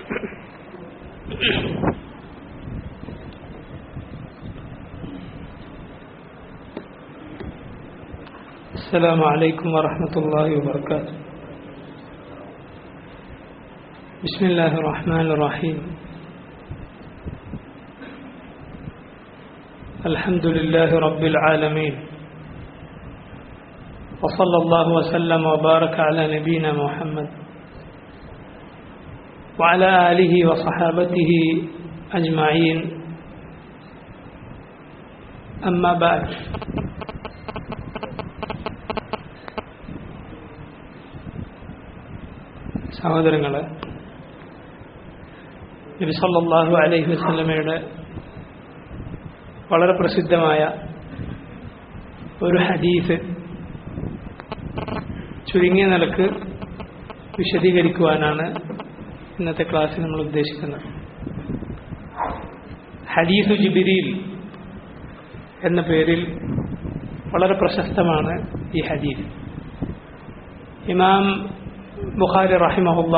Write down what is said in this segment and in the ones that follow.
السلام عليكم ورحمة الله وبركاته بسم الله الرحمن الرحيم الحمد لله رب العالمين وصلى الله وسلم وبارك على نبينا محمد وعلى آله وصحابته أجمعين أما بعد സഹോദരങ്ങളെ നബി സല്ലല്ലാഹു അലൈഹി വസല്ലമയുടെ വളരെ പ്രസിദ്ധമായ ഒരു ഹദീസ് ചുരുങ്ങിയ നിലക്ക് വിശദീകരിക്കുവാനാണ് ഇന്നത്തെ ക്ലാസ്സിൽ നമ്മൾ ഉദ്ദേശിക്കുന്നത് ഹദീസു ജിബിരിൽ എന്ന പേരിൽ വളരെ പ്രശസ്തമാണ് ഈ ഹദീസ് ഇമാം ബുഖാരി റഹിമഹുല്ല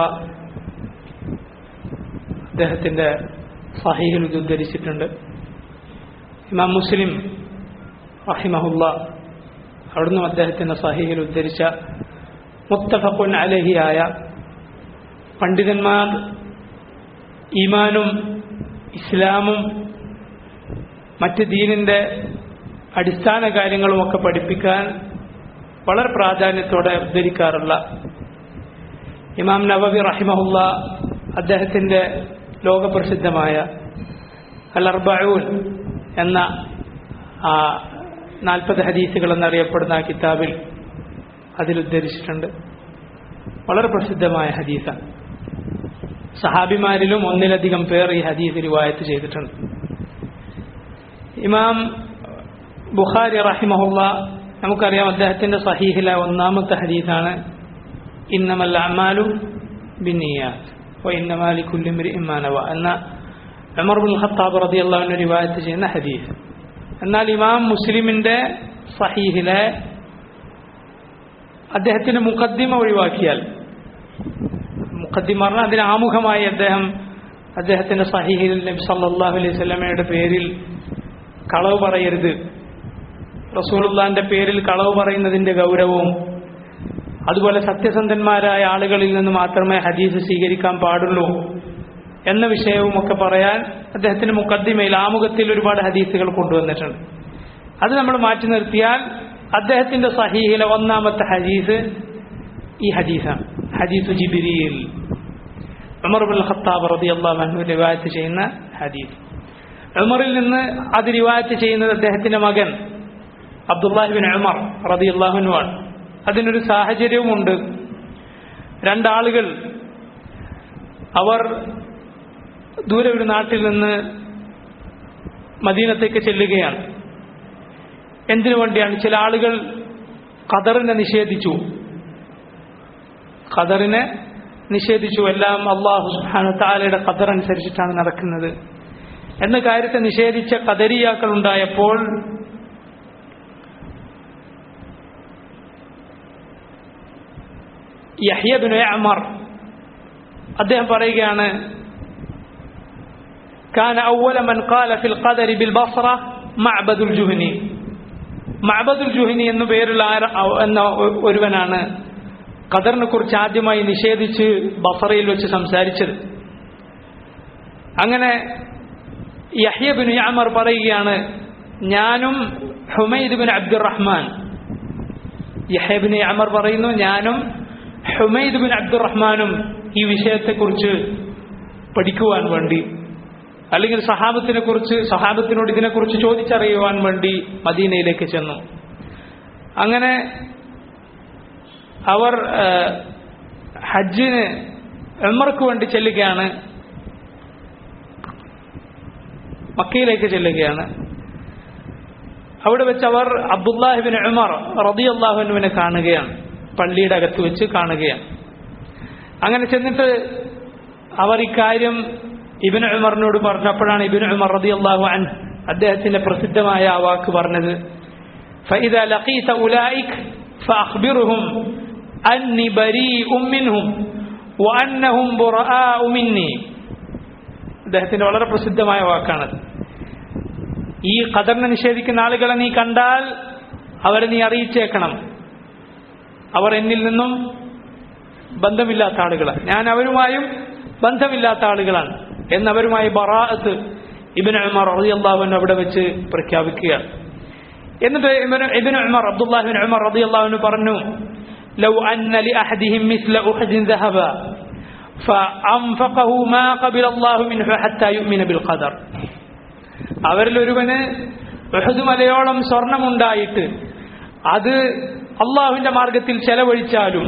അദ്ദേഹത്തിൻ്റെ സഹീഹിൽ ഇത് ഉദ്ധരിച്ചിട്ടുണ്ട് ഇമാം മുസ്ലിം റഹിമഹുല്ല അവിടുന്ന് അദ്ദേഹത്തിൻ്റെ സഹീഹിൽ ഉദ്ധരിച്ച മുത്തഫഖുൻ അലഹിയായ പണ്ഡിതന്മാർ ഈമാനും ഇസ്ലാമും മറ്റ് ദീനിൻ്റെ അടിസ്ഥാന കാര്യങ്ങളുമൊക്കെ പഠിപ്പിക്കാൻ വളരെ പ്രാധാന്യത്തോടെ ഉദ്ധരിക്കാറുള്ള ഇമാം നവബി റഹിമഹുല്ല അദ്ദേഹത്തിൻ്റെ ലോകപ്രസിദ്ധമായ അൽ അർബഊൻ എന്ന നാൽപ്പത് ഹദീസുകൾ എന്നറിയപ്പെടുന്ന ആ കിതാബിൽ അതിൽ ഉദ്ധരിച്ചിട്ടുണ്ട് വളരെ പ്രസിദ്ധമായ ഹദീസാണ് സഹാബിമാരിലും ഒന്നിലധികം പേർ ഈ ഹദീസ് റിവായത്ത് ചെയ്തിട്ടുണ്ട് ഇമാം ബുഖാരി റഹിമഹുല്ല നമുക്കറിയാം അദ്ദേഹത്തിൻ്റെ സഹീഹിലെ ഒന്നാമത്തെ ഹദീസാണ് ഇന്നമല്ല അമാലു ബിന്നിയാത്ത് ഓ ഇന്നമാലി കുല്ലിമിരി ഇമ്മാനവ എന്ന ഉമർ ബുൽ ഖത്താബ് റതി അള്ളാഹുവിന് റിവായത്ത് ചെയ്യുന്ന ഹദീസ് എന്നാൽ ഇമാം മുസ്ലിമിൻ്റെ സഹീഹിലെ അദ്ദേഹത്തിൻ്റെ മുഖദ്ദിമ ഒഴിവാക്കിയാൽ മുഖദ്ദിമ പറഞ്ഞാൽ അതിന് ആമുഖമായി അദ്ദേഹം അദ്ദേഹത്തിൻ്റെ സഹീഹിൽ നബി സല്ലാഹു അലൈഹി സ്വലമയുടെ പേരിൽ കളവ് പറയരുത് റസൂലുള്ളാന്റെ പേരിൽ കളവ് പറയുന്നതിൻ്റെ ഗൗരവവും അതുപോലെ സത്യസന്ധന്മാരായ ആളുകളിൽ നിന്ന് മാത്രമേ ഹദീസ് സ്വീകരിക്കാൻ പാടുള്ളൂ എന്ന വിഷയവും ഒക്കെ പറയാൻ അദ്ദേഹത്തിന്റെ മുക്കദ്ദിമയിൽ ആമുഖത്തിൽ ഒരുപാട് ഹദീസുകൾ കൊണ്ടുവന്നിട്ടുണ്ട് അത് നമ്മൾ മാറ്റി നിർത്തിയാൽ അദ്ദേഹത്തിന്റെ സഹീഹിലെ ഒന്നാമത്തെ ഹദീസ് ഈ ഹദീസാണ് ഹദീസ് ജിബിരിയിൽ ഉമർബുൽ ഖത്താബ് റതി അള്ളാഹു റിവായത്ത് ചെയ്യുന്ന ഹദീസ് ഉമറിൽ നിന്ന് അത് റിവായത്ത് ചെയ്യുന്നത് അദ്ദേഹത്തിന്റെ മകൻ അബ്ദുല്ലാഹിബിൻ ഉമർ റതി അള്ളാഹുനുവാണ് അതിനൊരു സാഹചര്യവുമുണ്ട് രണ്ടാളുകൾ അവർ ദൂരെ ഒരു നാട്ടിൽ നിന്ന് മദീനത്തേക്ക് ചെല്ലുകയാണ് എന്തിനു വേണ്ടിയാണ് ചില ആളുകൾ ഖദറിനെ നിഷേധിച്ചു ഖദറിനെ നിഷേധിച്ചു എല്ലാം അള്ളാഹു സുഹാന താലയുടെ ഖദർ അനുസരിച്ചിട്ടാണ് നടക്കുന്നത് എന്ന കാര്യത്തെ നിഷേധിച്ച കദരിയാക്കൾ ഉണ്ടായപ്പോൾ യഹ്യബിന് അമർ അദ്ദേഹം പറയുകയാണ് كان أول من قال في القدر بالبصرة معبد الجهني معبد الجهني എന്നു പേരുള്ള എന്ന ഒരുവനാണ് ഖദറിനെ കുറിച്ച് ആദ്യമായി നിഷേധിച്ച് ബസറയിൽ വെച്ച് സംസാരിച്ചത് അങ്ങനെ യഹ്യബിൻ യാമർ പറയുകയാണ് ഞാനും Humaid bin Abdurrahman Yahya bin Yamar പറയുന്നു ഞാനും ഹുമൈദ് ബിൻ അബ്ദുറഹ്മാനും ഈ വിഷയത്തെക്കുറിച്ച് പഠിക്കുവാൻ വേണ്ടി അല്ലെങ്കിൽ സഹാബത്തിനെ കുറിച്ച് സഹാബത്തിനോട് ഇതിനെക്കുറിച്ച് ചോദിച്ചറിയുവാൻ വേണ്ടി മദീനയിലേക്ക് ചെന്നു അങ്ങനെ അവർ ഹജ്ജിന് എമ്മർക്ക് വേണ്ടി ചെല്ലുകയാണ് മക്കയിലേക്ക് ചെല്ലുകയാണ് അവിടെ വെച്ച് അവർ അബ്ദുല്ലാഹിബിൻ ഉമർ റതി അള്ളാഹുവിനെ കാണുകയാണ് പള്ളിയുടെ അകത്ത് വെച്ച് കാണുകയാണ് അങ്ങനെ ചെന്നിട്ട് അവർ ഇക്കാര്യം ഇബിൻ ഉമറിനോട് പറഞ്ഞപ്പോഴാണ് ഇബിൻ ഉമർ റതി അള്ളാഹു അൻ അദ്ദേഹത്തിന്റെ പ്രസിദ്ധമായ ആ വാക്ക് പറഞ്ഞത് فإذا لقيت أولئك فأخبرهم أني بريء منهم وأنهم براء مني അദ്ദേഹത്തിന്റെ വളരെ പ്രസിദ്ധമായ വാക്കാണ് ഈ ഖദറിനെ നിഷേധിക്കുന്ന ആളുകളെ നീ കണ്ടാൽ അവരെ നീ അറിയിച്ചേക്കണം അവർ എന്നിൽ നിന്നും ബന്ധമില്ലാത്ത ആളുകളാണ് ഞാൻ അവരുമായും ബന്ധമില്ലാത്ത ആളുകളാണ് എന്നവരുമായി ബറാഅത്ത് ഇബിൻ ഉമർ റളിയല്ലാഹു അവിടെ വെച്ച് പ്രഖ്യാപിക്കുകയാണ് എന്നിട്ട് ഇബ്നു- ഇബ്നു ഉമർ അബ്ദുല്ലാഹിബിൻ ഉമർ റളിയല്ലാഹു പറഞ്ഞു ലൗ അന്ന ലിഅഹദിഹിം മിസ്ല ഉഹദിൻ ذهبا فأنفقه ما قبل الله منه حتى يؤمن بالقدر അവരിൽ ഒരുവന് ഉഹദ് മലയോളം സ്വർണമുണ്ടായിട്ട് അത് അള്ളാഹുവിന്റെ മാർഗത്തിൽ ചെലവഴിച്ചാലും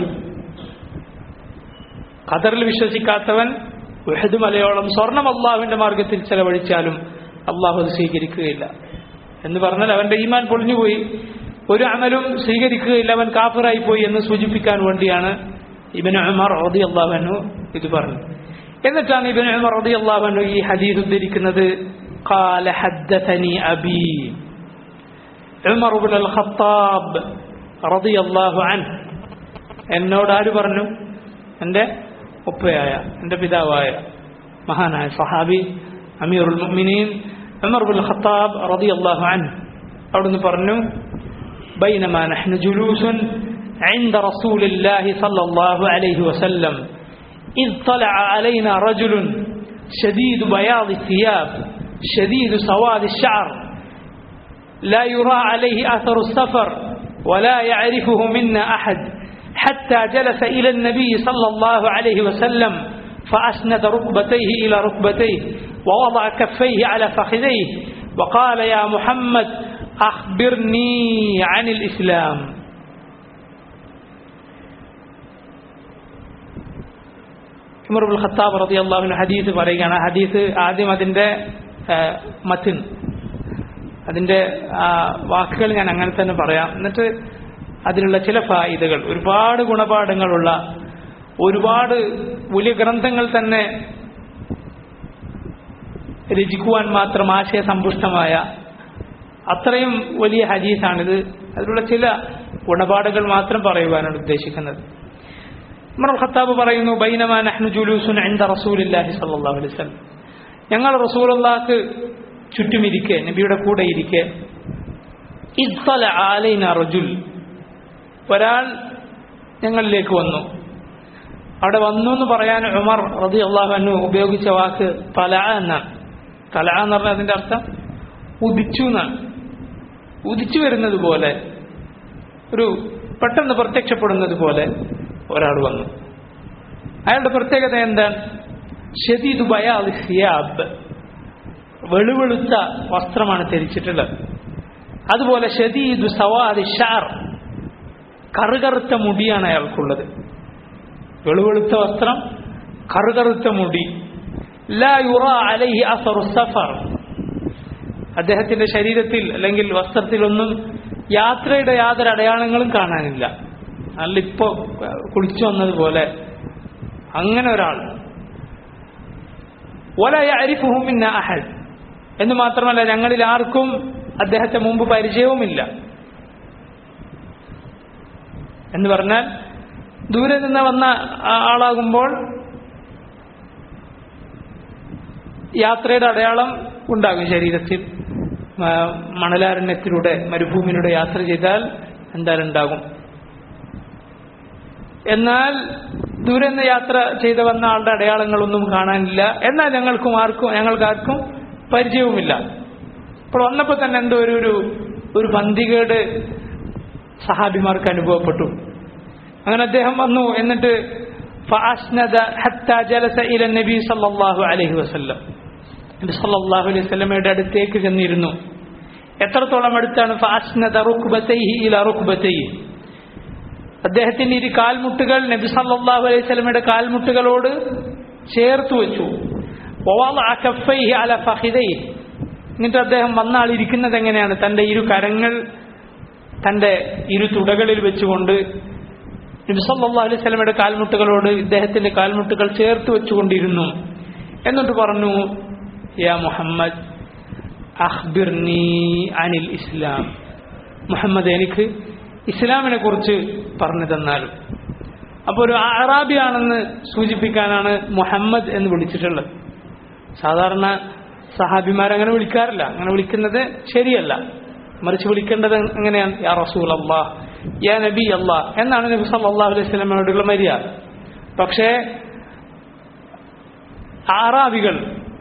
ഖദറിൽ വിശ്വസിക്കാത്തവൻ ഉഹദ് മലയോളം സ്വർണം അള്ളാഹുവിന്റെ മാർഗത്തിൽ ചെലവഴിച്ചാലും അള്ളാഹു അത് സ്വീകരിക്കുകയില്ല എന്ന് പറഞ്ഞാൽ അവന്റെ ഈമാൻ പൊളിഞ്ഞുപോയി ഒരു അമലും സ്വീകരിക്കുകയില്ല അവൻ കാഫിറായി പോയി എന്ന് സൂചിപ്പിക്കാൻ വേണ്ടിയാണ് ഇബൻ ഉമർ റതി അള്ളാഹു ഇത് പറഞ്ഞു എന്നിട്ടാണ് ഇബൻ ഉമർ റതി അള്ളാഹു ഈ ഹദീസ് ഉദ്ധരിക്കുന്നത് قال حدثني أبي عمر بن الخطاب رضي الله عنه എന്നോട് ആര് പറഞ്ഞു എൻ്റെ ഉപ്പയായ എൻ്റെ പിതാവായ മഹാനായ സഹാബി അമീറുൽ മുഅ്മിനീൻ ഉമർ ബിൻ ഖത്താബ് റളിയല്ലാഹു അൻഹു അവിടുന്ന് പറഞ്ഞു بينما نحن جلوس عند رسول الله صلى الله عليه وسلم إذ طلع علينا رجل شديد بياض الثياب شديد سواد الشعر لا يرى عليه أثر السفر ولا يعرفه منا أحد حتى جلس إلى النبي صلى الله عليه وسلم فأسند ركبتيه إلى ركبتيه ووضع كفيه على فخذيه وقال يا محمد أخبرني عن الإسلام ഉമറുൽ ഖത്താബ് റതി അള്ളാഹുവിന് ഹദീസ് പറയുകയാണ് ആ ഹദീസ് ആദ്യം അതിൻ്റെ മത്തിൻ അതിൻ്റെ ആ, വാക്കുകൾ ഞാൻ അങ്ങനെ തന്നെ പറയാം എന്നിട്ട് അതിലുള്ള ചില ഫായിദകൾ ഒരുപാട് ഗുണപാഠങ്ങളുള്ള ഒരുപാട് വലിയ ഗ്രന്ഥങ്ങൾ തന്നെ രചിക്കുവാൻ മാത്രം ആശയസമ്പുഷ്ടമായ അത്രയും വലിയ ഹദീസാണിത് അതിലുള്ള ചില ഗുണപാഠങ്ങൾ മാത്രം പറയുവാനാണ് ഉദ്ദേശിക്കുന്നത് ഉമർ ഖത്താബ് പറയുന്നു ബൈനമാ നഹ്നു ജുലൂസുൻ ഇൻദ റസൂലില്ലാഹി സ്വല്ലല്ലാഹു അലൈഹി വസല്ലം ഞങ്ങൾ റസൂലുള്ളാഹിക്ക് ചുറ്റുമിരിക്കെ നബിയുടെ കൂടെ ഇരിക്കെ ഇദ്ദല അലൈന റജുൽ ഒരാൾ ഞങ്ങളിലേക്ക് വന്നു അവിടെ വന്നു എന്ന് പറയാൻ ഉമർ റതി അള്ളാഹു ഉപയോഗിച്ച വാക്ക് തല എന്നാണ് തല എന്ന് പറഞ്ഞാൽ അതിന്റെ അർത്ഥം ഉദിച്ചു എന്നാണ് ഉദിച്ചു വരുന്നത് പോലെ ഒരു പെട്ടെന്ന് പ്രത്യക്ഷപ്പെടുന്നത് പോലെ ഒരാൾ വന്നു അയാളുടെ പ്രത്യേകത എന്താണ് ഷദീദ് ബയാൽ സിയാബ് വെളുവെളുത്ത വസ്ത്രമാണ് ധരിച്ചിട്ടുള്ളത് അതുപോലെ ഷദീദ് സവാദ് ഷാർ കറുകറുത്ത മുടിയാണ് അയാൾക്കുള്ളത് വെളുവെളുത്ത വസ്ത്രം കറുകറുത്ത മുടി ലാ യുറ അലൈഹി അസറു സഫർ അദ്ദേഹത്തിന്റെ ശരീരത്തിൽ അല്ലെങ്കിൽ വസ്ത്രത്തിലൊന്നും യാത്രയുടെ യാതൊരു അടയാളങ്ങളും കാണാനില്ല നല്ല ഇപ്പോ കുളിച്ചു വന്നതുപോലെ അങ്ങനെ ഒരാൾ ഒലയ അരിഫുഹുമിന്ന അഹൽ എന്ന് മാത്രമല്ല ഞങ്ങളിൽ ആർക്കും അദ്ദേഹത്തെ മുമ്പ് പരിചയവുമില്ല എന്ന് പറഞ്ഞാൽ ദൂരെ നിന്ന് വന്ന ആ- ആളാകുമ്പോൾ യാത്രയുടെ അടയാളം ഉണ്ടാകും ശരീരത്തിൽ ആ, മണലാരണ്യത്തിലൂടെ മരുഭൂമിയിലൂടെ യാത്ര ചെയ്താൽ എന്തായാലും ഉണ്ടാകും എന്നാൽ ദൂരെ നിന്ന് യാത്ര ചെയ്ത് വന്ന ആളുടെ അടയാളങ്ങളൊന്നും കാണാനില്ല എന്നാൽ ഞങ്ങൾക്കും ആർക്കും ഞങ്ങൾക്കാർക്കും പരിചയവുമില്ല അപ്പോൾ വന്നപ്പോൾ തന്നെ എന്തോ ഒരു ഒരു ഒരു പന്തികേട് സഹാബിമാർക്ക് അനുഭവപ്പെട്ടു അങ്ങനെ അദ്ദേഹം വന്നു എന്നിട്ട് ഫഅസ്നദ ഹത്താ ജലസ ഇല നബി സല്ലല്ലാഹു അലൈഹി വസല്ലം നബി സല്ലല്ലാഹു അലൈഹി വസല്ലമയുടെ അടുത്തേക്ക് ചെന്നിരുന്നു എത്രത്തോളം അടുത്താണ് ഫഅസ്നദ റുക്ബതൈഹി ഇല റുക്ബതൈഹി അദ്ദേഹത്തിന്റെ ഇരു കാൽമുട്ടുകൾ നബി സല്ലല്ലാഹു അലൈഹി വസല്ലമയുടെ കാൽമുട്ടുകളോട് ചേർത്ത് വെച്ചു വവളഅ കഫൈഹി അല ഫഖിദൈഹി എന്നിട്ട് അദ്ദേഹം വന്ന ആൾ ഇരിക്കുന്നത് എങ്ങനെയാണ് തന്റെ ഇരു കരങ്ങൾ തന്റെ ഇരു തുടകളിൽ വെച്ചുകൊണ്ട് നബി സല്ലല്ലാഹു അലൈഹി വസല്ലമയുടെ കാൽമുട്ടുകളോട് ഇദ്ദേഹത്തിന്റെ കാൽമുട്ടുകൾ ചേർത്ത് വെച്ചുകൊണ്ടിരുന്നു എന്നിട്ട് പറഞ്ഞു യാ മുഹമ്മദ് അഖ്ബിർനി അനിൽ ഇസ്ലാം മുഹമ്മദ് എനിക്ക് ഇസ്ലാമിനെ കുറിച്ച് പറഞ്ഞു തന്നാലും അപ്പോൾ ഒരു അറാബിയാണെന്ന് സൂചിപ്പിക്കാനാണ് മുഹമ്മദ് എന്ന് വിളിച്ചിട്ടുള്ളത് സാധാരണ സഹാബിമാരങ്ങനെ വിളിക്കാറില്ല അങ്ങനെ വിളിക്കുന്നത് ശരിയല്ല മറിച്ച് വിളിക്കേണ്ടത് എങ്ങനെയാണ് യാ റസൂൽ അള്ളാഹ് യാ നബി അള്ളാഹ് എന്നാണ് നബി സല്ലല്ലാഹു അലൈഹി വസല്ലമയോടുള്ള മര്യാദ പക്ഷേ ആറാബികൾ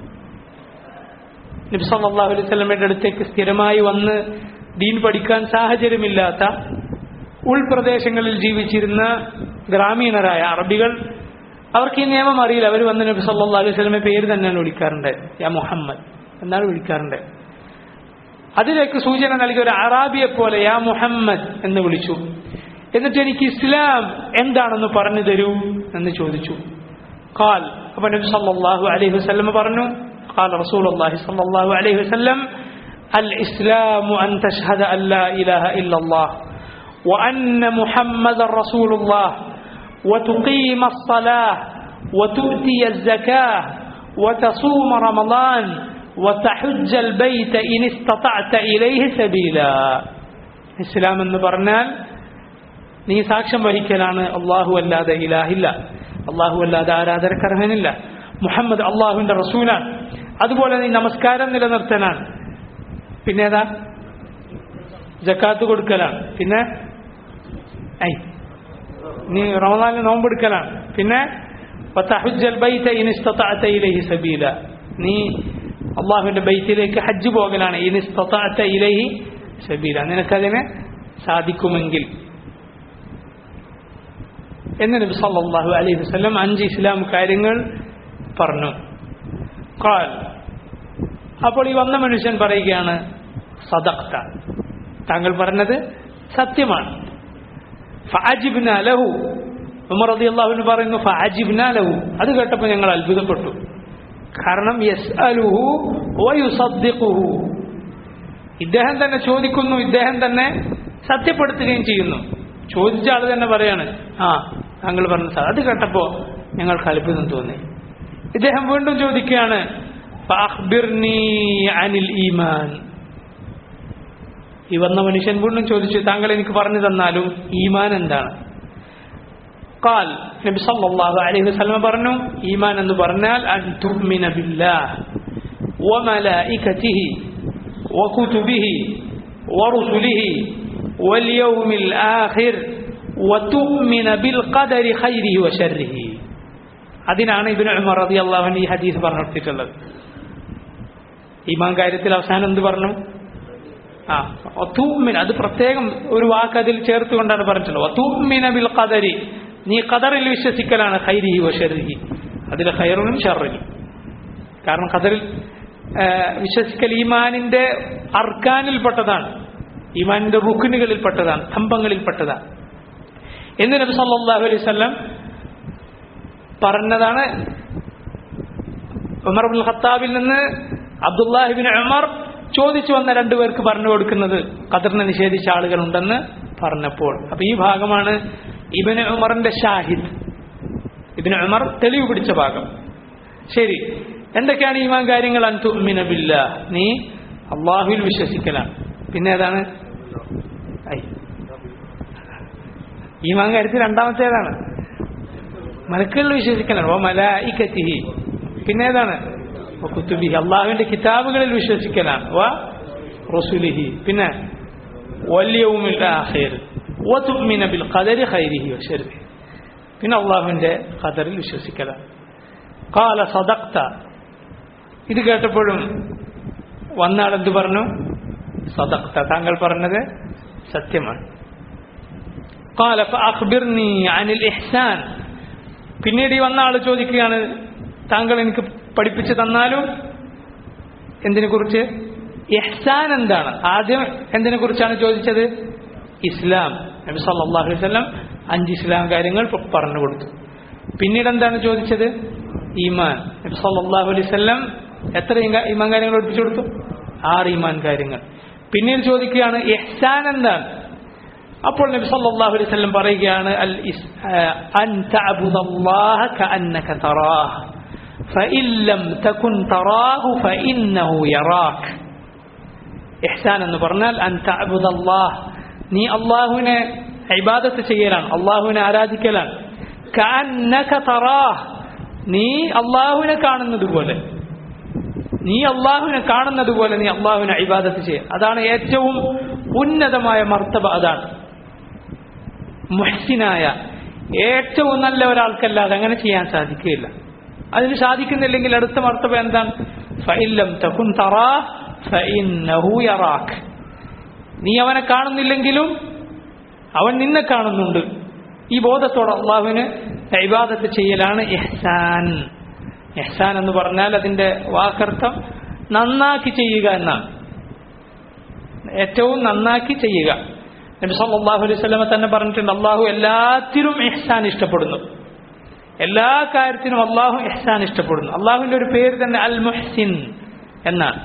നബി സല്ലല്ലാഹു അലൈഹി വസല്ലമയുടെ അടുത്തേക്ക് സ്ഥിരമായി വന്ന് ദീൻ പഠിക്കാൻ സാഹചര്യമില്ലാത്ത ഉൾപ്രദേശങ്ങളിൽ ജീവിച്ചിരുന്ന ഗ്രാമീണരായ അറബികൾ അവർക്ക് ഈ നിയമം അറിയില്ല അവർ വന്ന് നബി സല്ലല്ലാഹു അലൈഹി വസല്ലമെ പേര് തന്നെയാണ് വിളിക്കാറുണ്ട് യാ മുഹമ്മദ് എന്നാണ് വിളിക്കാറുണ്ട് അതിലേക്ക് സൂചന നൽകിയ ഒരു അറാബിയെ പോലെ യാ മുഹമ്മദ് എന്ന് വിളിച്ചു എന്നിട്ട് എനിക്ക് ഇസ്ലാം എന്താണെന്ന് പറഞ്ഞു തരൂ എന്ന് ചോദിച്ചു قال അപ്പൊ നബി സല്ലല്ലാഹു അലൈഹി വസല്ലം പറഞ്ഞു قال رسول الله صلى الله عليه وسلم الإسلام أن تشهد أن لا إله إلا الله وأن محمد رسول الله وتقيم الصلاة وتؤتي الزكاة وتصوم رمضان وتحج البيت إن استطعت إليه سبيلا ഇസ്ലാം എന്ന് പറഞ്ഞാൽ നീ സാക്ഷ്യം വഹിക്കലാണ് അള്ളാഹു അല്ലാതെ ഇലാഹില്ല അള്ളാഹു അല്ലാതെ ആരാധനക്കർഹനില്ല മുഹമ്മദ് അള്ളാഹുവിന്റെ റസൂലാണ് അതുപോലെ നീ നമസ്കാരം നിലനിർത്തലാണ് പിന്നെ ഏതാ ജക്കാത്ത് കൊടുക്കലാണ് പിന്നെ ഐ നീ റമദാനിൽ നോമ്പെടുക്കലാണ് പിന്നെ വതഹുജ്ജൽ ബൈത ഇൻ ഇസ്തതഅത ഇലൈഹി സബീല നീ അള്ളാഹുവിന്റെ ബൈത്തിലേക്ക് ഹജ്ജ് പോകലാണ് ഇൻ ഇസ്തതഅത ഇലൈഹി സബീല നിനക്കതിന് സാധിക്കുമെങ്കിൽ എന്ന് നബി സല്ലല്ലാഹു അലൈഹി വസല്ലം അഞ്ച് ഇസ്ലാം കാര്യങ്ങൾ പറഞ്ഞു ഖാൽ അപ്പോൾ ഈ വന്ന മനുഷ്യൻ പറയുകയാണ് സദഖ്ത താങ്കൾ പറഞ്ഞത് സത്യമാണ് ഫഅജിബ്ന ലഹു ഉമർ റളിയല്ലാഹു അൻഹു പറയുന്നു ഫഅജിബ്ന ലഹു അത് കേട്ടപ്പോൾ ഞങ്ങൾ അത്ഭുതപ്പെട്ടു കാരണം യസ്അലുഹു വയുസദ്ദിഖുഹു ഇദ്ദേഹം തന്നെ ചോദിക്കുന്നു ഇദ്ദേഹം തന്നെ സത്യപ്പെടുത്തുകയും ചെയ്യുന്നു ചോദിച്ച ആൾ തന്നെ പറയാണ് ആ താങ്കൾ പറഞ്ഞ സാർ അത് കേട്ടപ്പോ ഞങ്ങൾക്ക് അത്ഭുതം തോന്നി ഇദ്ദേഹം വീണ്ടും ചോദിക്കുകയാണ് "ഫഅഖ്ബിർനീ അനിൽ ഈമാൻ ഈ വന്ന മനുഷ്യൻ വീണ്ടും ചോദിച്ചു താങ്കൾ എനിക്ക് പറഞ്ഞു തന്നാലും ഈമാൻ എന്താണ് قال നബി സല്ലല്ലാഹു അലൈഹി വസല്ലം പറഞ്ഞു ഈമാൻ എന്ന് പറഞ്ഞാൽ അൻ തുഅ്മിന ബില്ലാഹ് വമലായികതിഹി വകുതുബിഹി വറുസുലിഹി واليوم الآخر وتؤمن بالقدر خيره وشره അതിനാണ് ഇബിന് ഉമർ റളിയല്ലാഹു അൻഹു ഈ ഹദീസ് പറഞ്ഞിട്ടുള്ളത് ഈമാൻ കാര്യത്തിൽ അവസാനം എന്ത് പറഞ്ഞു ആ ഒത്തൂമിൻ അത് പ്രത്യേകം ഒരു വാക്ക് അതിൽ ചേർത്തുകൊണ്ടാണ് പറഞ്ഞിട്ടുള്ളത് ഒത്തൂമിന ബിൽ ഖദരി നീ ഖദറിൽ വിശ്വസിക്കലാണ് ഖൈരിഹി വഷറിഹി അതിൽ ഖൈറിനും ഷറിനും കാരണം ഖദറിൽ ആ, വിശ്വസിക്കൽ ഈമാനിന്റെ അർക്കാനിൽപ്പെട്ടതാണ് ഈമാനിന്റെ റുക്കിനുകളിൽപ്പെട്ടതാണ് സ്തംഭങ്ങളിൽപ്പെട്ടതാണ് എന്ന് നബി സല്ലല്ലാഹു അലൈഹി വസല്ലം പറഞ്ഞതാണ് ഉമർ ബിൻ ഖത്താബിൽ നിന്ന് അബ്ദുല്ലാഹിബിൻ ഉമർ ചോദിച്ചു വന്ന രണ്ടുപേർക്ക് പറഞ്ഞു കൊടുക്കുന്നത് ഖദറിനെ നിഷേധിച്ച ആളുകളുണ്ടെന്ന് പറഞ്ഞപ്പോൾ അപ്പൊ ഈ ഭാഗമാണ് ഇബിന് ഉമറിന്റെ ഷാഹിദ് ഇബിന് ഉമർ തെളിവ് പിടിച്ച ഭാഗം ശരി എന്തൊക്കെയാണ് ഈമാൻ കാര്യങ്ങൾ അൻതുമിന ബില്ല നീ അള്ളാഹുവിൽ വിശ്വസിക്കലാണ് പിന്നെ ഏതാണ് ഐ. ഈമാൻ കാര്യത്തിൽ രണ്ടാമത്തേതാണ് മലക്കുകളിൽ വിശ്വസിക്കണം ഓ മലായിക്കത്തിഹി പിന്നെ ഏതാണ് വ കുത്തുബിഹി അള്ളാഹുവിന്റെ കിതാബുകളിൽ വിശ്വസിക്കലാണ് വ റസുലിഹി പിന്നെ വല്യവുമിൽ ആഖിർ വതുഅ്മിന ബിൽ ഖദരി ഖൈരിഹി വശർരിഹി പിന്നെ അള്ളാഹുവിന്റെ ഖദറിൽ വിശ്വസിക്കലാണ് ഖാല സദഖ്ത ഇത് കേട്ടപ്പോഴും വന്നാൾ എന്ത് പറഞ്ഞു സദഖ്ത താങ്കൾ പറഞ്ഞത് സത്യമാണ് قال فأخبرني عن الإحسان പിന്നീട് ഈ വന്ന ആൾ ചോദിക്കുകയാണ് താങ്കൾ എനിക്ക് പഠിപ്പിച്ചു തന്നാലും എന്തിനെ കുറിച്ച് ഇഹ്സാൻ എന്താണ് ആദ്യം എന്തിനെ കുറിച്ചാണ് ചോദിച്ചത് ഇസ്ലാം നബി സല്ലല്ലാഹു അലൈഹി വസല്ലം അഞ്ച് ഇസ്ലാം കാര്യങ്ങൾ പ- പറഞ്ഞു കൊടുത്തു പിന്നീട് എന്താണ് ചോദിച്ചത് ഈമാൻ നബി സല്ലല്ലാഹു അലൈഹി വസല്ലം എത്ര ഈങ്ക- ഈമാൻ കാര്യങ്ങൾ പഠിപ്പിച്ചു കൊടുത്തു ആറ് ഈമാൻ കാര്യങ്ങൾ പിന്നീട് ചോദിക്കുകയാണ് ഇഹ്സാൻ എന്താണ് അപ്പോൾ നബി സല്ലല്ലാഹു അലൈഹി വസല്ലം പറയുകയാണ് അൽ ഇസ് അൻ തഅബുദല്ലാഹ കഅന്നക തറാഹ് فإن لم تكن تراه فإنه يراك ഇഹ്സാൻ എന്ന് പറഞ്ഞാൽ അൻ തഅബുദല്ലാഹ് നീ അള്ളാഹുവിനെ ഇബാദത്ത് ചെയ്യലാണ് അള്ളാഹുവിനെ ആരാധിക്കലാണ് കഅന്നക തറാഹ് നീ അള്ളാഹുവിനെ കാണുന്നത് പോലെ നീ അള്ളാഹുവിനെ കാണുന്നത് പോലെ നീ അള്ളാഹുവിനെ ഇബാദത്ത് ചെയ്യുക അതാണ് ഏറ്റവും ഉന്നതമായ മർത്തബ അതാണ് മുഹ്സിനായ ഏറ്റവും നല്ല ഒരാൾക്കല്ലാതെ അങ്ങനെ ചെയ്യാൻ സാധിക്കുകയില്ല അതിന് സാധിക്കുന്നില്ലെങ്കിൽ അടുത്ത മർത്തബ എന്താണ് ഫഇല്ലം തകുൻ തറാ ഫഇന്നഹു യറാഖ് നീ അവനെ കാണുന്നില്ലെങ്കിലും അവൻ നിന്നെ കാണുന്നുണ്ട് ഈ ബോധത്തോടെ അള്ളാഹുവിന് ഇബാദത്ത് ചെയ്യലാണ് ഇഹ്സാൻ ഇഹ്സാൻ എന്ന് പറഞ്ഞാൽ അതിന്റെ വാക്കർത്ഥം നന്നാക്കി ചെയ്യുക എന്നാണ് ഏറ്റവും നന്നാക്കി ചെയ്യുക നബി സല്ലല്ലാഹു അലൈഹി വസല്ലമ തന്നെ പറഞ്ഞിട്ടുണ്ട് അള്ളാഹു എല്ലാത്തിനും ഇഹ്സാൻ ഇഷ്ടപ്പെടുന്നു എല്ലാ കാര്യത്തിനും അള്ളാഹു ഇഹ്സാൻ ഇഷ്ടപ്പെടുന്നു അള്ളാഹുവിന്റെ ഒരു പേര് തന്നെ അൽ മുഹ്സിൻ എന്നാണ്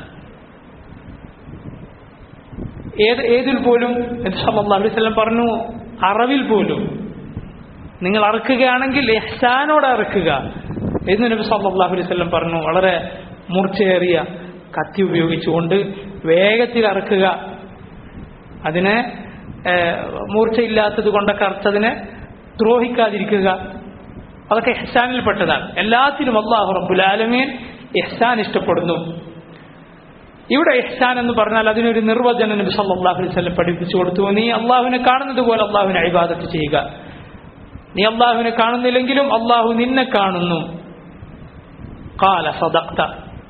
ഏത് ഏതിൽ പോലും നബി സല്ലല്ലാഹു അലൈഹി വസല്ലം പറഞ്ഞു അറവിൽ പോലും നിങ്ങൾ അറക്കുകയാണെങ്കിൽ ഇഹ്സാനോടെ അറക്കുക എന്ന് നബി സല്ലല്ലാഹു അലൈഹി വസല്ലം പറഞ്ഞു വളരെ മൂർച്ചയേറിയ കത്തി ഉപയോഗിച്ചുകൊണ്ട് വേഗത്തിൽ അറക്കുക അതിനെ മൂർച്ചയില്ലാത്തത് കൊണ്ടൊക്കെ അർത്ഥത്തിനെ ദ്രോഹിക്കാതിരിക്കുക അതൊക്കെ ഇഹ്സാനിൽപ്പെട്ടതാണ് എല്ലാത്തിനും അള്ളാഹു റബ്ബുൽ ആലമീൻ ഇഹ്സാൻ ഇഷ്ടപ്പെടുന്നു ഇവിടെ ഇഹ്സാൻ എന്ന് പറഞ്ഞാൽ അതിനൊരു നിർവചനം നബി സല്ലല്ലാഹു അലൈഹി വസല്ലം പഠിപ്പിച്ചു കൊടുത്തു നീ അള്ളാഹുവിനെ കാണുന്നത് പോലെ അള്ളാഹുവിനെ ഇബാദത്ത് ചെയ്യുക നീ അള്ളാഹുവിനെ കാണുന്നില്ലെങ്കിലും അള്ളാഹു നിന്നെ കാണുന്നു قال صدقت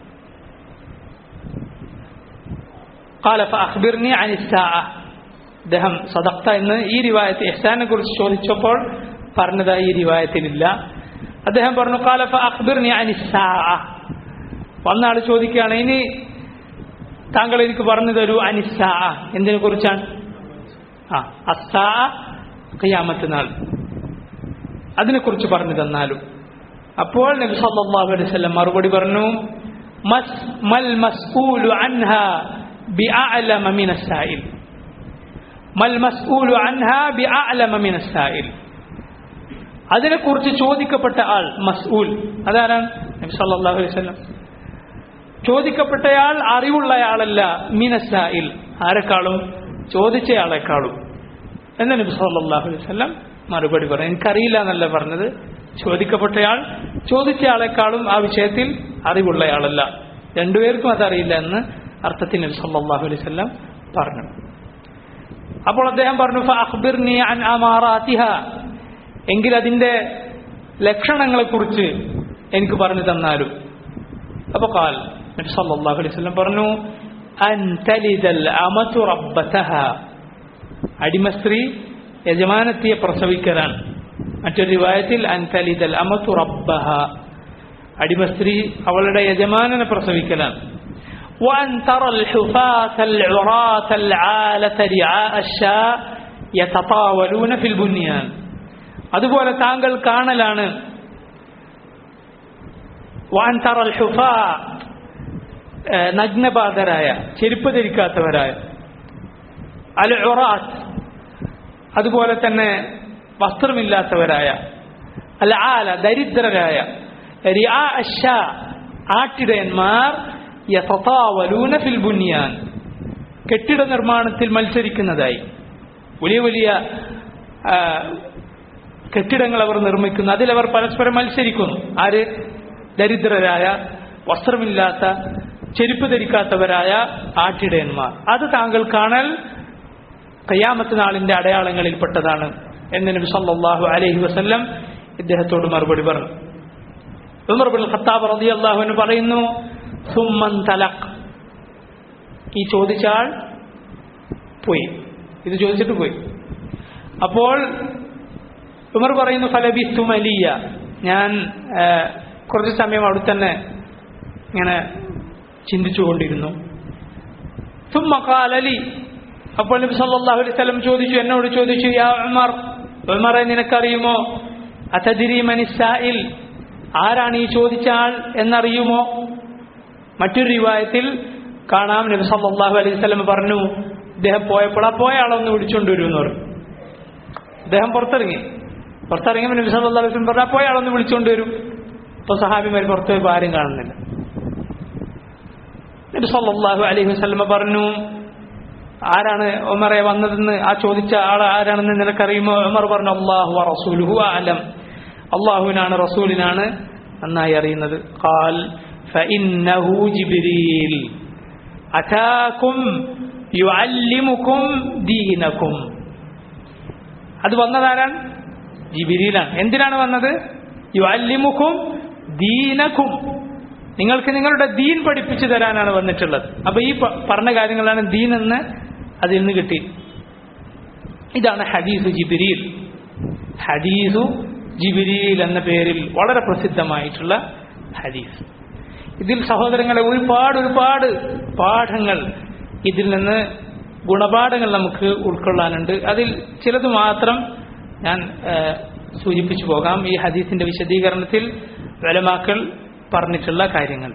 قال فأخبرني عن الساعة അദ്ദേഹം സദക്ത എന്ന് ഈ റിവായത്ത് ഇഹ്സാനെ കുറിച്ച് ചോദിച്ചപ്പോൾ പറഞ്ഞതായി ഈ റിവായത്തിലില്ല അദ്ദേഹം പറഞ്ഞു കാലഫ അഖ്ബിർനി അനിസാ വന്ന ആൾ ചോദിക്കുകയാണ് ഇനി താങ്കൾ എനിക്ക് പറഞ്ഞു തരൂ അനിസാ എന്തിനെ കുറിച്ചാണ് ആ അസാ ഖിയാമത്ത് നാൾ അതിനെക്കുറിച്ച് പറഞ്ഞു തന്നാലും അപ്പോൾ നബി സല്ലല്ലാഹു അലൈഹി വസല്ലം മറുപടി പറഞ്ഞു മസ് മൽ മസ്ഊലു അൻഹാ ബിഅഅലമ മിന സായിൽ മൽ മസ്ഊലു അൻഹാ ബിഅഅലമ മിന സായിൽ അതിനെക്കുറിച്ച് ചോദിക്കപ്പെട്ട ആൾ മസ്ഊൽ അതാരാണ് നബി സല്ലല്ലാഹു അലൈഹി വസല്ലം ചോദിക്കപ്പെട്ടയാൾ അറിവുള്ളയാളല്ല മിനസായിൽ ആരെക്കാളും ചോദിച്ചയാളെക്കാളും എന്ന് നബി സല്ലല്ലാഹു അലൈഹി വസല്ലം മറുപടി പറഞ്ഞു എനിക്കറിയില്ല എന്നല്ല പറഞ്ഞത് ചോദിക്കപ്പെട്ടയാൾ ചോദിച്ചയാളെക്കാളും ആ വിഷയത്തിൽ അറിവുള്ളയാളല്ല രണ്ടുപേർക്കും അതറിയില്ല എന്ന് അർത്ഥത്തിൽ നബി സല്ലല്ലാഹു അലൈഹി വസല്ലം പറഞ്ഞു അപ്പോൾ അദ്ദേഹം പറഞ്ഞു ഫഅഖ്ബിർനി അൻ അമാറാതിഹ എങ്കിൽ അതിന്റെ ലക്ഷണങ്ങളെക്കുറിച്ച് എനിക്ക് പറഞ്ഞു തന്നാലും അപ്പോൾ കാൽ നബി സല്ലല്ലാഹു അലൈഹി വസല്ലം പറഞ്ഞു അൻ തലിദൽ അമതു റബ്ബതഹ അടിമ സ്ത്രീ യജമാനത്തിയെ പ്രസവിക്കലാണ് മറ്റൊരു റിവായത്തിൽ അൻ തലിദൽ അമതു റബ്ബഹ അടിമ സ്ത്രീ അവളുടെ യജമാനനെ പ്രസവിക്കലാണ് وأن ترى الحفاة العراة العالة رعاء الشاء يتطاولون في البنيان അതുപോലെ താങ്കൾ കാണലാണ് വാൻ തറൽ ഹുഫ നഗ്നപാതരായ ചെരുപ്പ് ധരിക്കാത്തവരായ അൽ ഉറാത്ത് അതുപോലെ തന്നെ വസ്ത്രമില്ലാത്തവരായ അൽ ആല ദരിദ്രരായ റിആ അഷ ആട്ടിടയന്മാർ യതതാവലൂന ഫിൽ ബുനിയാൻ കെട്ടിട നിർമ്മാണത്തിൽ മത്സരിക്കുന്നതായി വലിയ വലിയ കെട്ടിടങ്ങൾ അവർ നിർമ്മിക്കുന്നു അതിലവർ പരസ്പരം മത്സരിക്കുന്നു ആര് ദരിദ്രരായ വസ്ത്രമില്ലാത്ത ചെരുപ്പ് ധരിക്കാത്തവരായ ആട്ടിടയന്മാർ അത് താങ്കൾ കാണൽ കയ്യാമത്ത് നാളിന്റെ അടയാളങ്ങളിൽപ്പെട്ടതാണ് എന്ന് നബി സല്ലല്ലാഹു അലൈഹി വസല്ലം ഇദ്ദേഹത്തോട് മറുപടി പറഞ്ഞു ഉമർ ബിൻ ഖത്താബ് റളിയല്ലാഹു അൻഹു പറയുന്നു സുമ്മൻ തലഖ് ഈ ചോദിച്ച ആൾ പോയി ഇത് ചോദിച്ചിട്ട് പോയി അപ്പോൾ ഉമർ പറയുന്നു ഫലബിസ്തു മലിയ ഞാൻ കുറച്ച് സമയം അവിടെ തന്നെ ഇങ്ങനെ ചിന്തിച്ചുകൊണ്ടിരുന്നു സുമ്മക്കാലലി അപ്പോൾ നബി സല്ലല്ലാഹു അലൈഹി വസല്ലം ചോദിച്ചു എന്നോട് ചോദിച്ചു യാ ഉമർ ഉമറെ നിനക്കറിയുമോ അതദിരി മനിസായിൽ ആരാണ് ഈ ചോദിച്ച ആൾ എന്നറിയുമോ മറ്റൊരു റിവായത്തിൽ കാണാം നബി സല്ലല്ലാഹു അലൈഹി വസല്ലം പറഞ്ഞു ഇദ്ദേഹം പോയപ്പോൾ ആ പോയ ആളൊന്ന് വിളിച്ചുകൊണ്ട് വരുമെന്ന് പറഞ്ഞു അദ്ദേഹം പുറത്തിറങ്ങി പുറത്തിറങ്ങിയപ്പോൾ നബി സല്ലല്ലാഹു അലൈഹി വസല്ലം പറഞ്ഞു ആ പോയ ആളൊന്ന് വിളിച്ചുകൊണ്ട് വരും അപ്പോൾ സഹാബിമാർ പുറത്ത് പോയപ്പോൾ ആരും കാണുന്നില്ല നബി സല്ലല്ലാഹു അലൈഹി വസല്ലം പറഞ്ഞു ആരാണ് ഉമറെ വന്നതെന്ന് ആ ചോദിച്ച ആൾ ആരാണെന്ന് നിനക്കറിയുമോ ഉമർ പറഞ്ഞു അള്ളാഹു റസൂലുഹു അലം അള്ളാഹുവിനാണ് റസൂലിനാണ് നന്നായി അറിയുന്നത് ഖാൽ فإنه جبريل أتاكم يعلمكم دينكم അത് വന്നതാരാണ് ജിബിരിയിലാണ് എന്തിനാണ് വന്നത് യുഅല്ലിമുക്കും ദീനക്കും നിങ്ങൾക്ക് നിങ്ങളുടെ ദീൻ പഠിപ്പിച്ചു തരാനാണ് വന്നിട്ടുള്ളത് അപ്പൊ ഈ പ- പറഞ്ഞ കാര്യങ്ങളാണ് ദീൻ എന്ന് അതിൽ നിന്ന് കിട്ടി ഇതാണ് ഹദീസു ജിബിരിയിൽ ഹദീസു ജിബിരിയിൽ എന്ന പേരിൽ വളരെ പ്രസിദ്ധമായിട്ടുള്ള ഹദീസ് ഇതിൽ സഹോദരങ്ങളെ ഒരുപാട് ഒരുപാട് പാഠങ്ങൾ ഇതിൽ നിന്ന് ഗുണപാഠങ്ങൾ നമുക്ക് ഉൾക്കൊള്ളാനുണ്ട് അതിൽ ചിലത് മാത്രം ഞാൻ ആ, സൂചിപ്പിച്ചു പോകാം ഈ ഹദീസിന്റെ വിശദീകരണത്തിൽ വലമാക്കൾ പറഞ്ഞിട്ടുള്ള കാര്യങ്ങൾ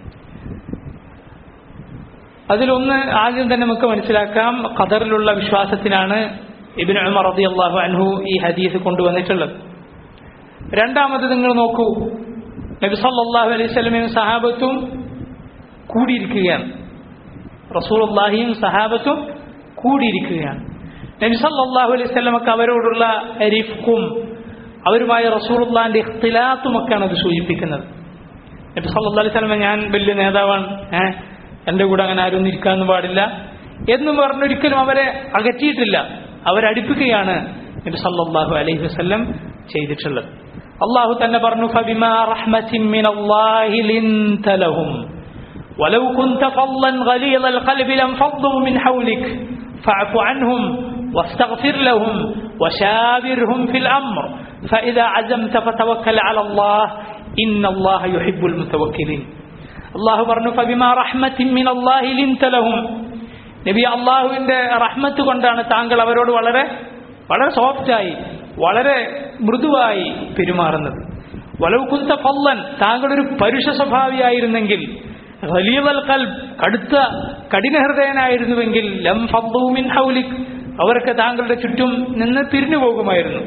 അതിലൊന്ന് ആദ്യം തന്നെ നമുക്ക് മനസ്സിലാക്കാം ഖദറിലുള്ള വിശ്വാസത്തിനാണ് ഇബിൻ ഉമർ റളിയല്ലാഹു അൻഹു ഈ ഹദീസ് കൊണ്ടുവന്നിട്ടുള്ളത് രണ്ടാമത് നിങ്ങൾ നോക്കൂ നബി സല്ലല്ലാഹു അലൈഹി വസല്ലമയും സഹാബത്തും കൂടിയിരിക്കുകയാണ് റസൂലുള്ളാഹിയും സഹാബത്തും കൂടിയിരിക്കുകയാണ് നബി സല്ലല്ലാഹു അലൈഹി വസല്ലമക്ക് അവരോടുള്ള റിഫ്ക്കും അവരുമായ റസൂലുള്ളാഹിന്റെ ഇഖ്തിലാത്തുമൊക്കെയാണ് അത് സൂചിപ്പിക്കുന്നത് നബി സല്ലല്ലാഹു അലൈഹി വസല്ലമ ഞാൻ വലിയ നേതാവാണ് ഏഹ് എൻ്റെ കൂടെ അങ്ങനെ ആരും ഒന്നും ഇരിക്കാനൊന്നും പാടില്ല എന്നും പറഞ്ഞൊരിക്കലും അവരെ അകറ്റിയിട്ടില്ല അവരടിപ്പിക്കുകയാണ് നബി സല്ലല്ലാഹു അലൈഹി വസല്ലം ചെയ്തിട്ടുള്ളത് അള്ളാഹു തന്നെ പറഞ്ഞു ഫബിമാ റഹ്മത്തിൻ മിനല്ലാഹി ലിൻത ലഹും ولو كنت فظا غليظ القلب لانفضوا من حولك فاعف عنهم واستغفر لهم وشاورهم في الأمر فإذا عزمت فتوكل على الله إن الله يحب المتوكلين الله പറഞ്ഞു فبما رحمة من الله لنت لهم നബി അള്ളാഹുവിന്റെ റഹ്മത്ത് കൊണ്ടാണ് താങ്കൾ അവരോട് വളരെ വളരെ സോഫ്റ്റായി വളരെ മൃദുവായി പെരുമാറുന്നത് വലവ് കുന്ത ഫല്ലൻ താങ്കൾ ഒരു പരുഷ സ്വഭാവിയായിരുന്നെങ്കിൽ ഖലീലൽ ഖൽബ് കടുത്ത കഠിനഹൃദയനായിരുന്നുവെങ്കിൽ ലം ഫദ്ദൂ മിൻ ഹൗലിക് അവരൊക്കെ താങ്കളുടെ ചുറ്റും നിന്ന് തിരിഞ്ഞു പോകുമായിരുന്നു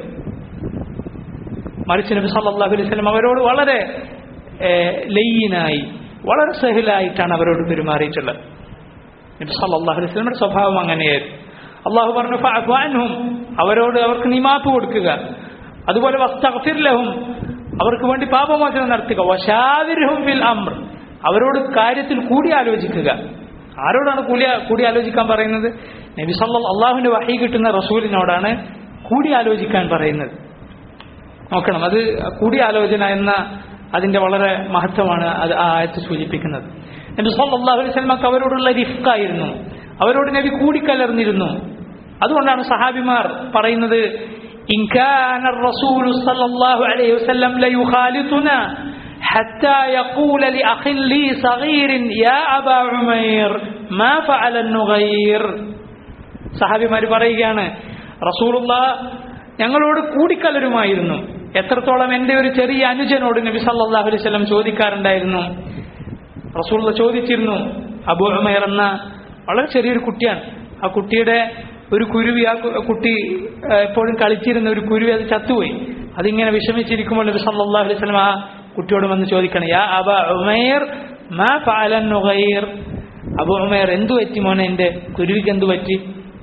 മറിച്ച് നബി സല്ലല്ലാഹു അലൈഹി വസല്ലം അവരോട് വളരെ ഏഹ്, ലയ്യനായി വളരെ സഹിലായിട്ടാണ് അവരോട് പെരുമാറിയിട്ടുള്ളത് നബി സല്ലല്ലാഹു അലൈഹി വസല്ലമയുടെ സ്വഭാവം അങ്ങനെയായിരുന്നു അള്ളാഹു പറഞ്ഞു ഫഅഫു അൻഹും അവരോട് അവർക്ക് നിമാപ്പ് കൊടുക്കുക അതുപോലെ വസ്തഗ്ഫിർ ലഹും അവർക്ക് വേണ്ടി പാപമോചനം നടത്തുക വശാവിർഹും ഫിൽ അംർ അവരോട് കാര്യത്തിൽ കൂടി ആലോചിക്കുക ആരോടാണ് കൂടി കൂടി ആലോചിക്കാൻ പറയുന്നത് നബി സല്ല അള്ളാഹുവിന്റെ വഹി കിട്ടുന്ന റസൂലിനോടാണ് കൂടി ആലോചിക്കാൻ പറയുന്നത് നോക്കണം അത് കൂടിയാലോചന എന്ന അതിന്റെ വളരെ മഹത്വമാണ് അത് ആ ആയത്ത് സൂചിപ്പിക്കുന്നത് നബി സല്ലല്ലാഹു അലൈഹി വസല്ലമക്ക് അവരോടുള്ള റിഫ്കായിരുന്നു അവരോട് നബി കൂടിക്കലർന്നിരുന്നു അതുകൊണ്ടാണ് സഹാബിമാർ പറയുന്നത് إن كان الرسول صلى الله عليه وسلم ليخالطنا حتى يقول لأخ لي صغير يا أبا عمير ما فعل النغير സഹാബിമാർ പറയുകയാണ് റസൂലുള്ള ഞങ്ങളോട് കൂടിക്കലരുമായിരുന്നു എത്രത്തോളം എൻ്റെ ഒരു ചെറിയ അനുജനോട് നബി സല്ലല്ലാഹു അലൈഹി വസല്ലം ചോദിക്കാറുണ്ടായിരുന്നു റസൂലുള്ള ചോദിച്ചിരുന്നു അബൂ ഉമൈർ എന്ന വളരെ ചെറിയൊരു കുട്ടിയാണ് ആ കുട്ടിയുടെ ഒരു കുരുവി ആ കു- കുട്ടി ആ, എപ്പോഴും കളിച്ചിരുന്ന ഒരു കുരുവി അത് ചത്തുപോയി അതിങ്ങനെ വിഷമിച്ചിരിക്കുമ്പോൾ നബി സല്ലല്ലാഹു അലൈഹി വസല്ലം ആ കുട്ടിയോട് വന്ന് ചോദിക്കണം യാ അബ ഉമൈർ മാ ഫഅലൻ നുഗൈർ അബു ഉമൈർ എന്തു പറ്റി മോനെ എൻ്റെ കുരുവിക്ക് എന്തു പറ്റി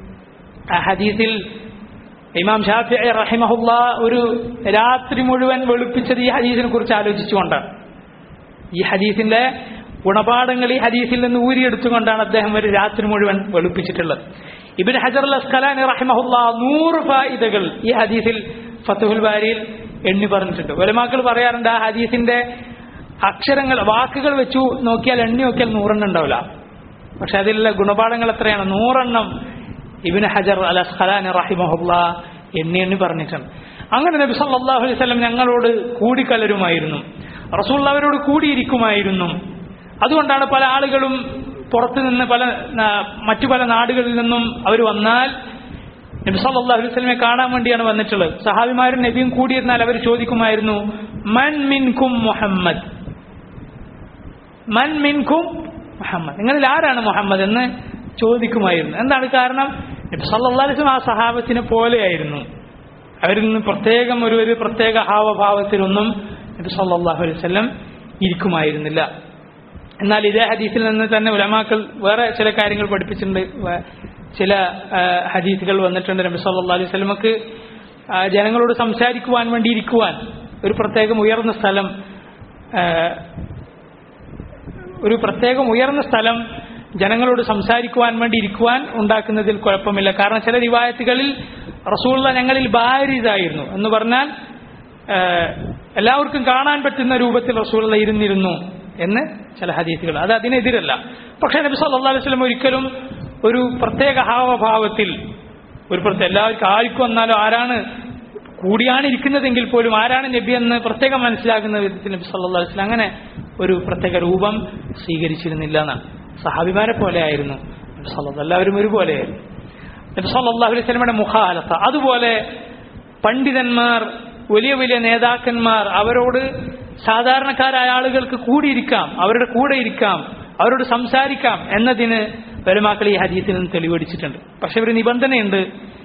ആ ഹദീസിൽ ഇമാം ഷാഫി റഹിമഹുല്ല ഒരു രാത്രി മുഴുവൻ വെളുപ്പിച്ചത് ഈ ഹദീസിനെ കുറിച്ച് ആലോചിച്ചുകൊണ്ടാണ് ഈ ഹദീസിന്റെ ഗുണപാഠങ്ങൾ ഈ ഹദീസിൽ നിന്ന് ഊരിയെടുത്തുകൊണ്ടാണ് അദ്ദേഹം ഒരു രാത്രി മുഴുവൻ വെളുപ്പിച്ചിട്ടുള്ളത് ഇബിൻ ഹജർ അൽ അസ്കലാനി റഹിമഹുല്ല നൂറ് ഫായിദകൾ ഈ ഹദീസിൽ ഫത്തുഹുൽ ബാരിയിൽ എണ്ണി പറഞ്ഞിട്ടുണ്ട് ഒലമാക്കൾ പറയാറുണ്ട് ആ ഹദീസിന്റെ അക്ഷരങ്ങൾ വാക്കുകൾ വെച്ചു നോക്കിയാൽ എണ്ണി നോക്കിയാൽ നൂറെണ്ണം ഉണ്ടാവില്ല പക്ഷെ അതിലുള്ള ഗുണപാഠങ്ങൾ എത്രയാണ് നൂറെണ്ണം ഇബിൻ ഹജർ അൽ അസ്ഖലാനി റഹിമഹുല്ല എണ്ണി എണ്ണി പറഞ്ഞിട്ടുണ്ട് അങ്ങനെ നബി സല്ലല്ലാഹു അലൈഹി വസല്ലം ഞങ്ങളോട് കൂടിക്കലരുമായിരുന്നു റസൂൽ അവരോട് കൂടിയിരിക്കുമായിരുന്നു അതുകൊണ്ടാണ് പല ആളുകളും പുറത്തു നിന്ന് പല നാ- മറ്റു പല നാടുകളിൽ നിന്നും അവർ വന്നാൽ നബി സല്ലല്ലാഹു അലൈഹി വസല്ലമയെ കാണാൻ വേണ്ടിയാണ് വന്നിട്ടുള്ളത് സഹാബിമാരും നബിയും കൂടിയിരുന്നാൽ അവർ ചോദിക്കുമായിരുന്നു മൻ മിൻകും മുഹമ്മദ് മൻ മിൻകും മുഹമ്മദ് നിങ്ങളിൽ ആരാണ് മുഹമ്മദ് എന്ന് ചോദിക്കുമായിരുന്നു എന്താണ് കാരണം നബി സല്ലല്ലാഹു അലൈഹി വസല്ലം ആ സഹാബത്തിനെ പോലെയായിരുന്നു അവരിൽ നിന്ന് പ്രത്യേകം ഒരു ഒരു പ്രത്യേക ഹാവഭാവത്തിലൊന്നും നബി സല്ലല്ലാഹു അലൈഹി വസല്ലം ഇരിക്കുമായിരുന്നില്ല എന്നാൽ ഇതേ ഹദീസിൽ നിന്ന് തന്നെ ഉലമാക്കൾ വേറെ ചില കാര്യങ്ങൾ പഠിപ്പിച്ചിട്ടുണ്ട് വേ- ചില ആ, ഹദീസുകൾ വന്നിട്ടുണ്ട് നബി സല്ലല്ലാഹു അലൈഹി വസല്ലമക്ക് ആ, ജനങ്ങളോട് സംസാരിക്കുവാൻ വേണ്ടി ഇരിക്കുവാൻ ഒരു പ്രത്യേകം ഉയർന്ന സ്ഥലം ആ, ഒരു പ്രത്യേകം ഉയർന്ന സ്ഥലം ജനങ്ങളോട് സംസാരിക്കുവാൻ വേണ്ടി ഇരിക്കുവാൻ ഉണ്ടാക്കുന്നതിൽ കുഴപ്പമില്ല കാരണം ചില റിവായത്തുകളിൽ റസൂള്ള ഞങ്ങളിൽ ബാരിതായിരുന്നു എന്ന് പറഞ്ഞാൽ ഏഹ്, എല്ലാവർക്കും കാണാൻ പറ്റുന്ന രൂപത്തിൽ റസൂള്ള ഇരുന്നിരുന്നു എന്ന് ചില ഹദീസുകൾ അത് അതിനെതിരല്ല പക്ഷേ നബി സല്ലല്ലാഹു അലൈഹി വസല്ലം ഒരിക്കലും ഒരു പ്രത്യേക ഹാവഭാവത്തിൽ ഒരു പ്രത്യേക എല്ലാവർക്കും ആർക്കും വന്നാലും ആരാണ് കൂടിയാണ് ഇരിക്കുന്നതെങ്കിൽ പോലും ആരാണ് നബി എന്ന് പ്രത്യേകം മനസ്സിലാക്കുന്ന വിധത്തിൽ നബി സല്ലല്ലാഹു അലൈഹി വസല്ലം അങ്ങനെ ഒരു പ്രത്യേക രൂപം സ്വീകരിച്ചിരുന്നില്ല എന്നാണ് സഹാബിമാരെ പോലെ ആയിരുന്നു നബി സല്ലല്ലാഹു എല്ലാവരും ഒരുപോലെയായിരുന്നു നബി സല്ലല്ലാഹു അലൈഹി വസല്ലമയുടെ മുഖാലത്ത അതുപോലെ പണ്ഡിതന്മാർ വലിയ വലിയ നേതാക്കന്മാർ അവരോട് സാധാരണക്കാരായ ആളുകൾക്ക് കൂടിയിരിക്കാം അവരുടെ കൂടെ ഇരിക്കാം അവരോട് സംസാരിക്കാം എന്നതിന് പെരുമാക്കൾ ഈ ഹദീസിൽ നിന്ന് തെളിവടിച്ചിട്ടുണ്ട് പക്ഷെ ഒരു നിബന്ധനയുണ്ട്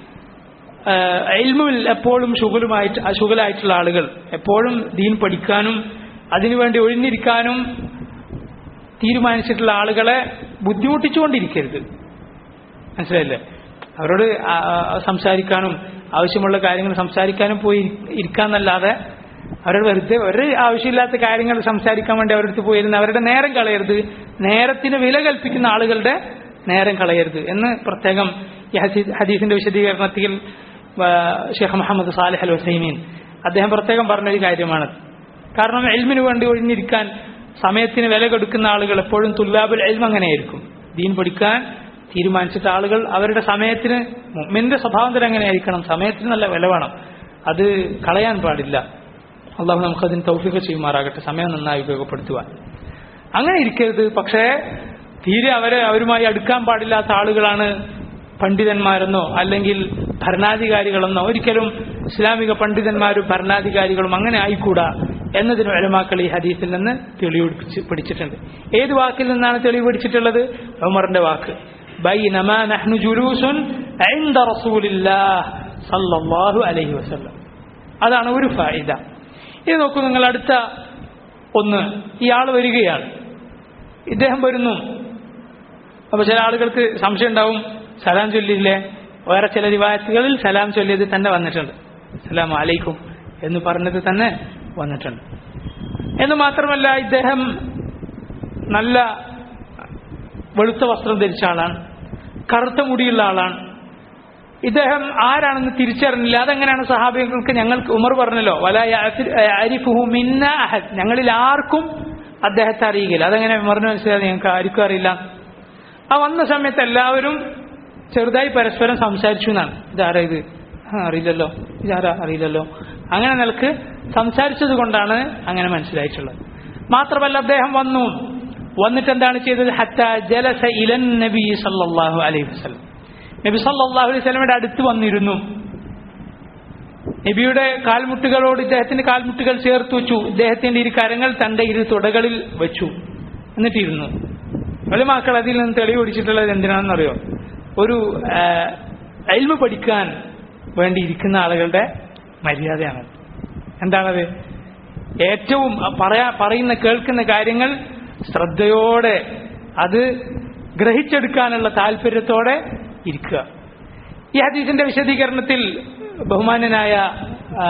എൽമുൽ എപ്പോഴും ശുഗലുമായിട്ട് ശുഗലായിട്ടുള്ള ആളുകൾ എപ്പോഴും ദീൻ പഠിക്കാനും അതിനുവേണ്ടി ഒഴിഞ്ഞിരിക്കാനും തീരുമാനിച്ചിട്ടുള്ള ആളുകളെ ബുദ്ധിമുട്ടിച്ചുകൊണ്ടിരിക്കരുത് മനസ്സിലായില്ലേ അവരോട് ആ, ആ, സംസാരിക്കാനും ആവശ്യമുള്ള കാര്യങ്ങൾ സംസാരിക്കാനും പോയി ഇരിക്കാന്നല്ലാതെ അവരോട് വെറുതെ ഒരു ആവശ്യമില്ലാത്ത കാര്യങ്ങൾ സംസാരിക്കാൻ വേണ്ടി അവരുടെ അടുത്ത് പോയിരുന്ന അവരുടെ നേരം കളയരുത് നേരത്തിന് വില കൽപ്പിക്കുന്ന ആളുകളുടെ നേരം കളയരുത് എന്ന് പ്രത്യേകം ഈ ഹസീ- ഹദീസിന്റെ വിശദീകരണത്തിൽ ആ, Sheikh Muhammad Salih al Uthaymeen അദ്ദേഹം പ്രത്യേകം പറഞ്ഞൊരു കാര്യമാണ് കാരണം എൽമിന് വേണ്ടി ഒഴിഞ്ഞിരിക്കാൻ സമയത്തിന് വില കൊടുക്കുന്ന ആളുകൾ എപ്പോഴും തുല്ലാബുൽ എൽം അങ്ങനെയായിരിക്കും ദീൻ പഠിക്കാൻ തീരുമാനിച്ചിട്ട് ആളുകൾ അവരുടെ സമയത്തിന് മുമ്മിന്റെ സ്വഭാവം തന്നെ എങ്ങനെയായിരിക്കണം സമയത്തിന് നല്ല വില വേണം അത് കളയാൻ പാടില്ല അള്ളാഹു നമുക്കതിന് തൗഫീഖ് ചെയ്യുമാറാകട്ടെ സമയം നന്നായി ഉപയോഗപ്പെടുത്തുവാൻ അങ്ങനെ ഇരിക്കരുത് പക്ഷേ തീരെ അവരെ അവരുമായി അടുക്കാൻ പാടില്ലാത്ത ആളുകളാണ് പണ്ഡിതന്മാരെന്നോ അല്ലെങ്കിൽ ഭരണാധികാരികളെന്നോ ഒരിക്കലും ഇസ്ലാമിക പണ്ഡിതന്മാരും ഭരണാധികാരികളും അങ്ങനെ ആയിക്കൂടാ എന്നതിന് ഒലമാക്കൾ ഈ ഹദീസിൽ നിന്ന് തെളിവ് പിടിച്ച് പിടിച്ചിട്ടുണ്ട് ഏത് വാക്കിൽ നിന്നാണ് തെളിവ് പിടിച്ചിട്ടുള്ളത് ഉമറിന്റെ വാക്ക് ബൈനമാ നഹ്നു ജുലൂസുൻ ഇൻദ റസൂലില്ലാഹ് സല്ലല്ലാഹു അലൈഹി വസല്ലം അതാണ് ഒരു ഫായിദ ഇത് നോക്കൂ നിങ്ങൾ അടുത്ത ഒന്ന് ഇയാൾ വരികയാണ് ഇദ്ദേഹം വരുന്നു അപ്പൊ ചില ആളുകൾക്ക് സംശയം ഉണ്ടാവും സലാം ചൊല്ലിയില്ലേ വേറെ ചില റിവായത്തുകളിൽ സലാം ചൊല്ലിയത് തന്നെ വന്നിട്ടുണ്ട് സലാം അലൈക്കും എന്ന് പറഞ്ഞത് തന്നെ വന്നിട്ടുണ്ട് എന്ന് മാത്രമല്ല ഇദ്ദേഹം നല്ല വെളുത്ത വസ്ത്രം ധരിച്ച ആളാണ് കറുത്ത മുടിയുള്ള ആളാണ് ഇദ്ദേഹം ആരാണെന്ന് തിരിച്ചറിഞ്ഞില്ല അതെങ്ങനെയാണ് സഹാബികൾക്ക് ഞങ്ങൾക്ക് ഉമർ പറഞ്ഞല്ലോ വല യഅരിഫുഹു മിന്ന അഹദ് ഞങ്ങളിൽ ആർക്കും അദ്ദേഹത്തെ അറിയുകയില്ല അതെങ്ങനെ ഉമറിന് മനസ്സിലായി ഞങ്ങൾക്ക് ആർക്കും അറിയില്ല ആ വന്ന സമയത്ത് എല്ലാവരും ചെറുതായി പരസ്പരം സംസാരിച്ചു എന്നാണ് ഇതാരാ ഇത് ആ, അറിയില്ലല്ലോ ഇതാരാ അറിയില്ലല്ലോ അങ്ങനെ നിലക്ക് സംസാരിച്ചത് കൊണ്ടാണ് അങ്ങനെ മനസ്സിലായിട്ടുള്ളത് മാത്രമല്ല അദ്ദേഹം വന്നു വന്നിട്ട് എന്താണ് ചെയ്തത് ഹത്ത ജലസ ഇലൻ നബി സല്ലല്ലാഹു അലൈഹി വസല്ലം നബി സല്ലല്ലാഹു അലൈഹി വസല്ലമയുടെ അടുത്ത് വന്നിരുന്നു നബിയുടെ കാൽമുട്ടുകളോട് ഇദ്ദേഹത്തിന്റെ കാൽമുട്ടുകൾ ചേർത്ത് വെച്ചു ഇദ്ദേഹത്തിന്റെ ഇരു കരങ്ങൾ തന്റെ ഇരു തുടകളിൽ വെച്ചു എന്നിട്ടിരുന്നു വെളിമാക്കൾ അതിൽ നിന്ന് തെളിവ് പിടിച്ചിട്ടുള്ളത് എന്തിനാണെന്നറിയോ ഒരു അയൽമ പഠിക്കാൻ വേണ്ടി ഇരിക്കുന്ന ആളുകളുടെ മര്യാദയാണ് എന്താണത് ഏറ്റവും പറയാ പറയുന്ന കേൾക്കുന്ന കാര്യങ്ങൾ ശ്രദ്ധയോടെ അത് ഗ്രഹിച്ചെടുക്കാനുള്ള താല്പര്യത്തോടെ ഇരിക്കുക ഈ ഹദീസിന്റെ വിശദീകരണത്തിൽ ബഹുമാന്യനായ ആ,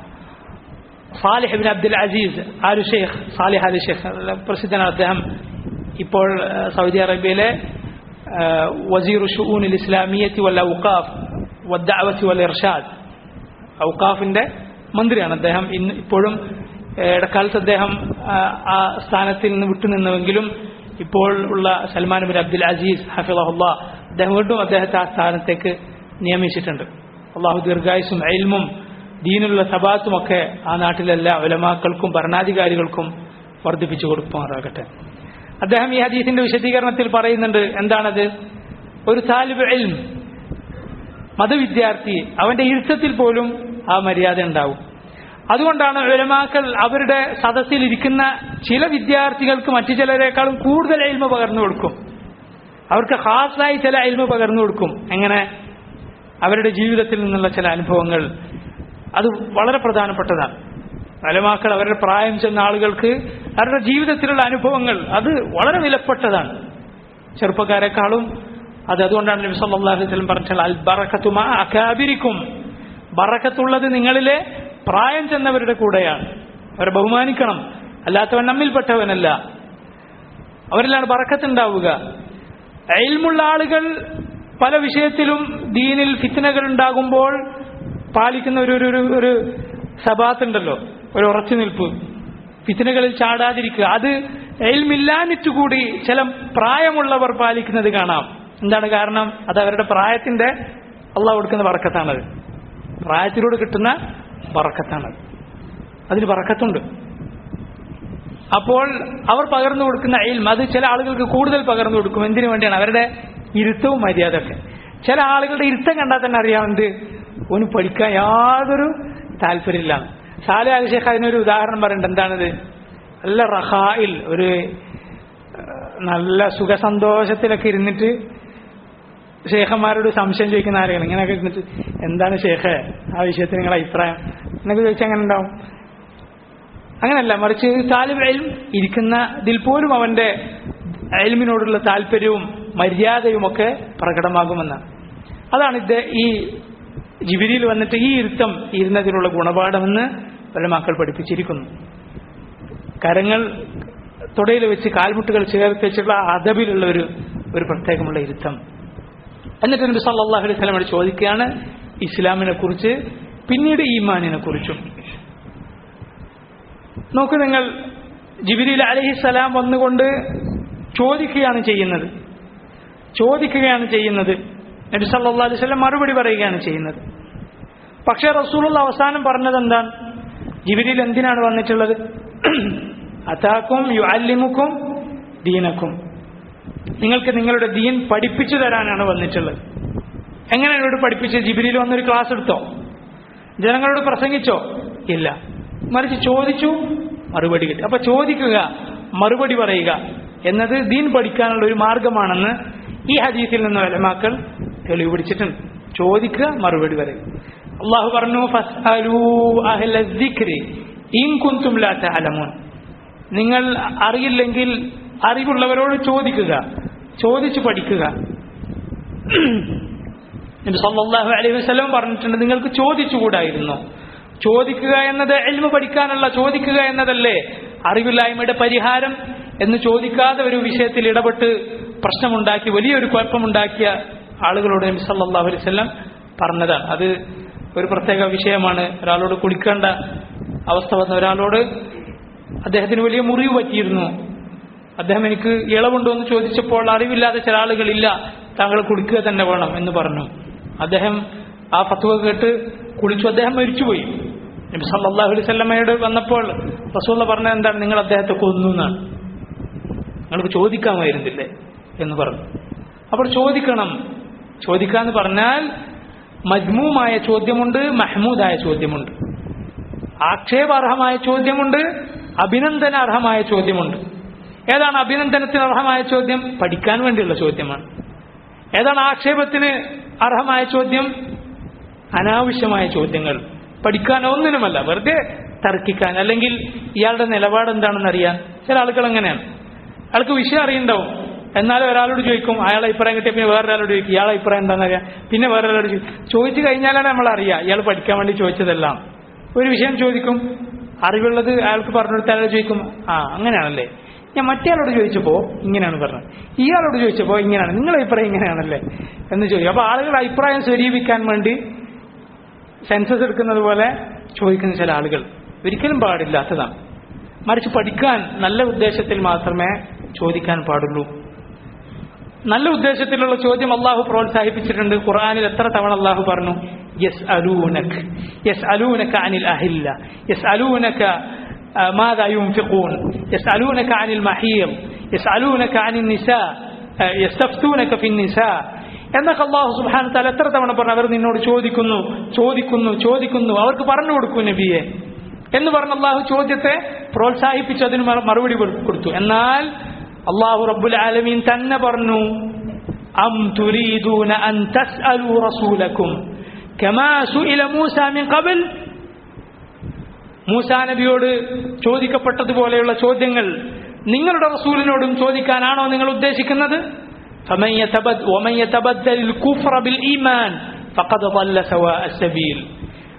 Salih bin Abdul Aziz Al Sheikh Salih Ali Sheikh പ്രസിദ്ധനാണ് അദ്ദേഹം ഇപ്പോൾ ആ, സൗദി അറേബ്യയിലെ ആ, വസീറു ഷുഊൻ ഇസ്ലാമിയത്തി വൽ ഔഖാഫ് വദ്ദഅവത്തി വൽ ഇർഷാദ് ഔഖാഫിന്റെ മന്ത്രിയാണ് അദ്ദേഹം ഇന്ന് ഇപ്പോഴും ഏ, ഇടക്കാലത്ത് അദ്ദേഹം ആ, ആ സ്ഥാനത്തിൽ നിന്ന് വിട്ടുനിന്നുവെങ്കിലും ഇപ്പോൾ ഉള്ള സൽമാൻ ബിൻ അബ്ദുൽ അസീസ് ഹഫിളഹുല്ല അദ്ദേഹം വീണ്ടും അദ്ദേഹത്തെ ആ സ്ഥാനത്തേക്ക് നിയമിച്ചിട്ടുണ്ട് അള്ളാഹു ദീർഘായുസും അയിൽമും ദീനുള്ള സബാത്തുമൊക്കെ ആ നാട്ടിലെല്ലാ ഉലമാക്കൾക്കും ഭരണാധികാരികൾക്കും വർദ്ധിപ്പിച്ചു കൊടുക്കുമാറാകട്ടെ അദ്ദേഹം ഈ ഹദീസിന്റെ വിശദീകരണത്തിൽ പറയുന്നുണ്ട് എന്താണത് ഒരു താലിബ് ഇൽം മതവിദ്യാർത്ഥി അവന്റെ ഇരുത്തത്തിൽ പോലും ആ മര്യാദ ഉണ്ടാവും അതുകൊണ്ടാണ് ഉലമാക്കൾ അവരുടെ സദസ്സിൽ ഇരിക്കുന്ന ചില വിദ്യാർത്ഥികൾക്ക് മറ്റു ചിലരെക്കാളും കൂടുതൽ എൽമ പകർന്നു കൊടുക്കും അവർക്ക് ഹാസായി ചില എൽമ പകർന്നു കൊടുക്കും എങ്ങനെ അവരുടെ ജീവിതത്തിൽ നിന്നുള്ള ചില അനുഭവങ്ങൾ അത് വളരെ പ്രധാനപ്പെട്ടതാണ് അലമാക്കൾ അവരുടെ പ്രായം ചെന്ന ആളുകൾക്ക് അവരുടെ ജീവിതത്തിലുള്ള അനുഭവങ്ങൾ അത് വളരെ വിലപ്പെട്ടതാണ് ചെറുപ്പക്കാരെക്കാളും അത് അതുകൊണ്ടാണ് നബി സല്ലല്ലാഹു അലൈഹി വസല്ലം പറഞ്ഞത് അൽ ബറക്കത്തു മാ അകാബിരിക്കും ബറക്കത്തുള്ളത് നിങ്ങളിലെ പ്രായം ചെന്നവരുടെ കൂടെയാണ് അവരെ ബഹുമാനിക്കണം അല്ലാത്തവൻ നമ്മിൽപ്പെട്ടവനല്ല അവരിലാണ് ബറക്കത്തുണ്ടാവുക എൽമുള്ള ആളുകൾ പല വിഷയത്തിലും ദീനിൽ ഫിത്തനകൾ ഉണ്ടാകുമ്പോൾ പാലിക്കുന്ന ഒരു ഒരു ഒരു- ഒരു സബാത്തുണ്ടല്ലോ ഒരു ഉറച്ചു നിൽപ്പ് ഫിത്തനകളിൽ ചാടാതിരിക്കുക അത് എൽമില്ലാഞ്ഞിട്ട് കൂടി ചില പ്രായമുള്ളവർ പാലിക്കുന്നത് കാണാം എന്താണ് കാരണം അത് അവരുടെ പ്രായത്തിന്റെ അള്ളാഹ് കൊടുക്കുന്ന വറക്കത്താണത് പ്രായത്തിലൂടെ കിട്ടുന്ന വറക്കത്താണത് അതിന് വറക്കത്തുണ്ട് അപ്പോൾ അവർ പകർന്നു കൊടുക്കുന്ന ഇൽം അത് ചില ആളുകൾക്ക് കൂടുതൽ പകർന്നു കൊടുക്കും എന്തിനു വേണ്ടിയാണ് അവരുടെ ഇരുത്തവും മര്യാദ ഒക്കെ ചില ആളുകളുടെ ഇരുത്തം കണ്ടാൽ തന്നെ അറിയാവുന്നത് ഒന്ന് പഠിക്കാൻ യാതൊരു താല്പര്യമില്ല സാലെ അഭിഷേഖ് അതിനൊരു ഉദാഹരണം പറയുന്നുണ്ട് എന്താണിത് നല്ല റഹായിൽ ഒരു ഏഹ്, നല്ല സുഖസന്തോഷത്തിലൊക്കെ ഇരുന്നിട്ട് ഷേഖന്മാരോട് സംശയം ചോദിക്കുന്ന ആരെയാണ് ഇങ്ങനെയൊക്കെ ഇരുന്നിട്ട് എന്താണ് ഷേഖ് ആ വിഷയത്തിൽ നിങ്ങളുടെ അഭിപ്രായം എന്നൊക്കെ ചോദിച്ചാൽ അങ്ങനെ ഉണ്ടാവും അങ്ങനല്ല മറിച്ച് താലിബ് എൽം ഇരിക്കുന്ന ഇതിൽ പോലും അവന്റെ എൽമിനോടുള്ള താല്പര്യവും മര്യാദയും ഒക്കെ പ്രകടമാകുമെന്നാണ് അതാണ് ഇത് ഈ ജിബിരിയിൽ വന്നിട്ട് ഈ ഇരുത്തം ഇരുന്നതിനുള്ള ഗുണപാഠമെന്ന് പല മക്കൾ പഠിപ്പിച്ചിരിക്കുന്നു കരങ്ങൾ തുടയിൽ വെച്ച് കാൽമുട്ടുകൾ ചേർത്ത് വെച്ചുള്ള അതബിലുള്ള ഒരു ഒരു പ്രത്യേകമുള്ള ഇരുത്തം എന്നിട്ട് നബി സല്ലല്ലാഹു അലൈഹി വസല്ലം ചോദിക്കുകയാണ് ഇസ്ലാമിനെ കുറിച്ച് പിന്നീട് ഈമാനിനെ കുറിച്ചും നോക്കൂ നിങ്ങൾ ജിബിരിൽ അലഹിസലാം വന്നുകൊണ്ട് ചോദിക്കുകയാണ് ചെയ്യുന്നത് ചോദിക്കുകയാണ് ചെയ്യുന്നത് നബി സല്ലല്ലാഹു അലൈഹി വസല്ലം മറുപടി പറയുകയാണ് ചെയ്യുന്നത് പക്ഷേ റസൂലുള്ള അവസാനം പറഞ്ഞത് എന്താണ് ജിബിരിൽ എന്തിനാണ് വന്നിട്ടുള്ളത് അതാക്കും യുഅല്ലിമുക്കും ദീനക്കും നിങ്ങൾക്ക് നിങ്ങളുടെ ദീൻ പഠിപ്പിച്ചു തരാനാണ് വന്നിട്ടുള്ളത് എങ്ങനെയാണ് ഇവിടെ പഠിപ്പിച്ചത് ജിബിരിയിൽ വന്നൊരു ക്ലാസ് എടുത്തോ ജനങ്ങളോട് പ്രസംഗിച്ചോ ഇല്ല മറിച്ച് ചോദിച്ചു മറുപടി കിട്ടി അപ്പൊ ചോദിക്കുക മറുപടി പറയുക എന്നത് ദീൻ പഠിക്കാനുള്ള ഒരു മാർഗമാണെന്ന് ഈ ഹദീസിൽ നിന്ന് വലമാക്കൾ തെളിവ് പിടിച്ചിട്ടുണ്ട് ചോദിക്കുക മറുപടി പറയുക അള്ളാഹു പറഞ്ഞു ഫസ്അലൂ അഹ്ല ദിക്രി ഇൻ കുന്തും ലാ തഅലമൂൻ നിങ്ങൾ അറിയില്ലെങ്കിൽ അറിവുള്ളവരോട് ചോദിക്കുക ചോദിച്ചു പഠിക്കുക നബി സല്ലല്ലാഹു അലൈഹി വസല്ലം പറഞ്ഞിട്ടുണ്ട് നിങ്ങൾക്ക് ചോദിച്ചുകൂടായിരുന്നു ചോദിക്കുക എന്നത് എൽമ പഠിക്കാനുള്ള ചോദിക്കുക എന്നതല്ലേ അറിവില്ലായ്മയുടെ പരിഹാരം എന്ന് ചോദിക്കാതെ ഒരു വിഷയത്തിൽ ഇടപെട്ട് പ്രശ്നമുണ്ടാക്കി വലിയൊരു കുഴപ്പമുണ്ടാക്കിയ ആളുകളോട് നബി സല്ലല്ലാഹു അലൈഹി വസല്ലം പറഞ്ഞതാണ് അത് ഒരു പ്രത്യേക വിഷയമാണ് ഒരാളോട് കുളിക്കേണ്ട അവസ്ഥ വന്ന ഒരാളോട് അദ്ദേഹത്തിന് വലിയ മുറിവ് പറ്റിയിരുന്നു അദ്ദേഹം എനിക്ക് ഇളവുണ്ടോ എന്ന് ചോദിച്ചപ്പോൾ അറിവില്ലാതെ ചില ആളുകളില്ല താങ്കൾ കുളിക്കുക തന്നെ വേണം എന്ന് പറഞ്ഞു അദ്ദേഹം ആ ഫത്വ കേട്ട് കുളിച്ചു അദ്ദേഹം മരിച്ചുപോയി നബി സല്ലല്ലാഹു അലൈഹി വസല്ലമയോട് വന്നപ്പോൾ റസൂള്ള പറഞ്ഞത് എന്താണ് നിങ്ങൾ അദ്ദേഹത്തെ കൊന്നു എന്നാണ് നിങ്ങൾക്ക് ചോദിക്കാമായിരുന്നില്ലേ എന്ന് പറഞ്ഞു അപ്പോൾ ചോദിക്കണം ചോദിക്കാന്ന് പറഞ്ഞാൽ മജ്മൂമായ ചോദ്യമുണ്ട് മഹ്മൂദായ ചോദ്യമുണ്ട് ആക്ഷേപാർഹമായ ചോദ്യമുണ്ട് അഭിനന്ദനാർഹമായ ചോദ്യമുണ്ട് ഏതാണ് അഭിനന്ദനത്തിന് അർഹമായ ചോദ്യം പഠിക്കാൻ വേണ്ടിയുള്ള ചോദ്യമാണ് ഏതാണ് ആക്ഷേപത്തിന് അർഹമായ ചോദ്യം അനാവശ്യമായ ചോദ്യങ്ങൾ പഠിക്കാൻ ഒന്നിനുമല്ല വെറുതെ തർക്കിക്കാൻ അല്ലെങ്കിൽ ഇയാളുടെ നിലപാട് എന്താണെന്ന് അറിയാൻ ചില ആളുകൾ അങ്ങനെയാണ് അയാൾക്ക് വിഷയം അറിയണ്ടാവും എന്നാലും ഒരാളോട് ചോദിക്കും അയാളെ അഭിപ്രായം കിട്ടിയ പിന്നെ വേറൊരാളോട് ചോദിക്കും ഇയാളെ അഭിപ്രായം എന്താണെന്ന് അറിയാം പിന്നെ വേറൊരാളോട് ചോദിക്കും ചോദിച്ചു കഴിഞ്ഞാലാണ് നമ്മൾ അറിയുക ഇയാൾ പഠിക്കാൻ വേണ്ടി ചോദിച്ചതെല്ലാം ഒരു വിഷയം ചോദിക്കും അറിവുള്ളത് അയാൾക്ക് പറഞ്ഞു കൊടുത്ത അയാൾ ചോദിക്കും ആ അങ്ങനെയാണല്ലേ ഞാൻ മറ്റേയാളോട് ചോദിച്ചപ്പോൾ ഇങ്ങനെയാണ് പറഞ്ഞത് ഇയാളോട് ചോദിച്ചപ്പോൾ ഇങ്ങനെയാണ് നിങ്ങളുടെ അഭിപ്രായം ഇങ്ങനെയാണല്ലേ എന്ന് ചോദിക്കും അപ്പോൾ ആളുകൾ അഭിപ്രായം സ്വരീപിക്കാൻ വേണ്ടി സെൻസസ് എടുക്കുന്നത് പോലെ ചോദിക്കുന്ന ചില ആളുകൾ ഒരിക്കലും പാടില്ലാത്തതാണ് മറിച്ച് പഠിക്കാൻ നല്ല ഉദ്ദേശത്തിൽ മാത്രമേ ചോദിക്കാൻ പാടുള്ളൂ നല്ല ഉദ്ദേശത്തിലുള്ള ചോദ്യം അള്ളാഹു പ്രോത്സാഹിപ്പിച്ചിട്ടുണ്ട് ഖുർആനിൽ എത്ര തവണ അള്ളാഹു പറഞ്ഞു യസ് അലൂനക് യസ് അലൂനക അനിൽ അഹില്ല യസ് അലൂനക ماذا ينفقون يسألونك عن المحيض يسألونك عن النساء يستفتونك في النساء എന്നൊക്കെ അള്ളാഹു സുബാന തല എത്ര തവണ പറഞ്ഞു അവർ നിന്നോട് ചോദിക്കുന്നു ചോദിക്കുന്നു ചോദിക്കുന്നു അവർക്ക് പറഞ്ഞു കൊടുക്കൂ നബിയെ എന്ന് പറഞ്ഞ അള്ളാഹു ചോദ്യത്തെ പ്രോത്സാഹിപ്പിച്ച് അതിന് മറു- മറുപടി കൊടു- കൊടുത്തു എന്നാൽ അള്ളാഹു റബ്ബുൽ ആലമീൻ തന്നെ പറഞ്ഞു അം തുരീദൂന അൻ തസ്അലു റസൂലക്കും കമാ സുഇല മൂസ മിൻ ഖബൽ മൂസാ നബിയോട് ചോദിക്കപ്പെട്ടതുപോലെയുള്ള ചോദ്യങ്ങൾ നിങ്ങളുടെ റസൂലിനോടും ചോദിക്കാനാണോ നിങ്ങൾ ഉദ്ദേശിക്കുന്നത് فمن يتبد- ومن يتبدل الكفر بالإيمان فقد ضل سواء السبيل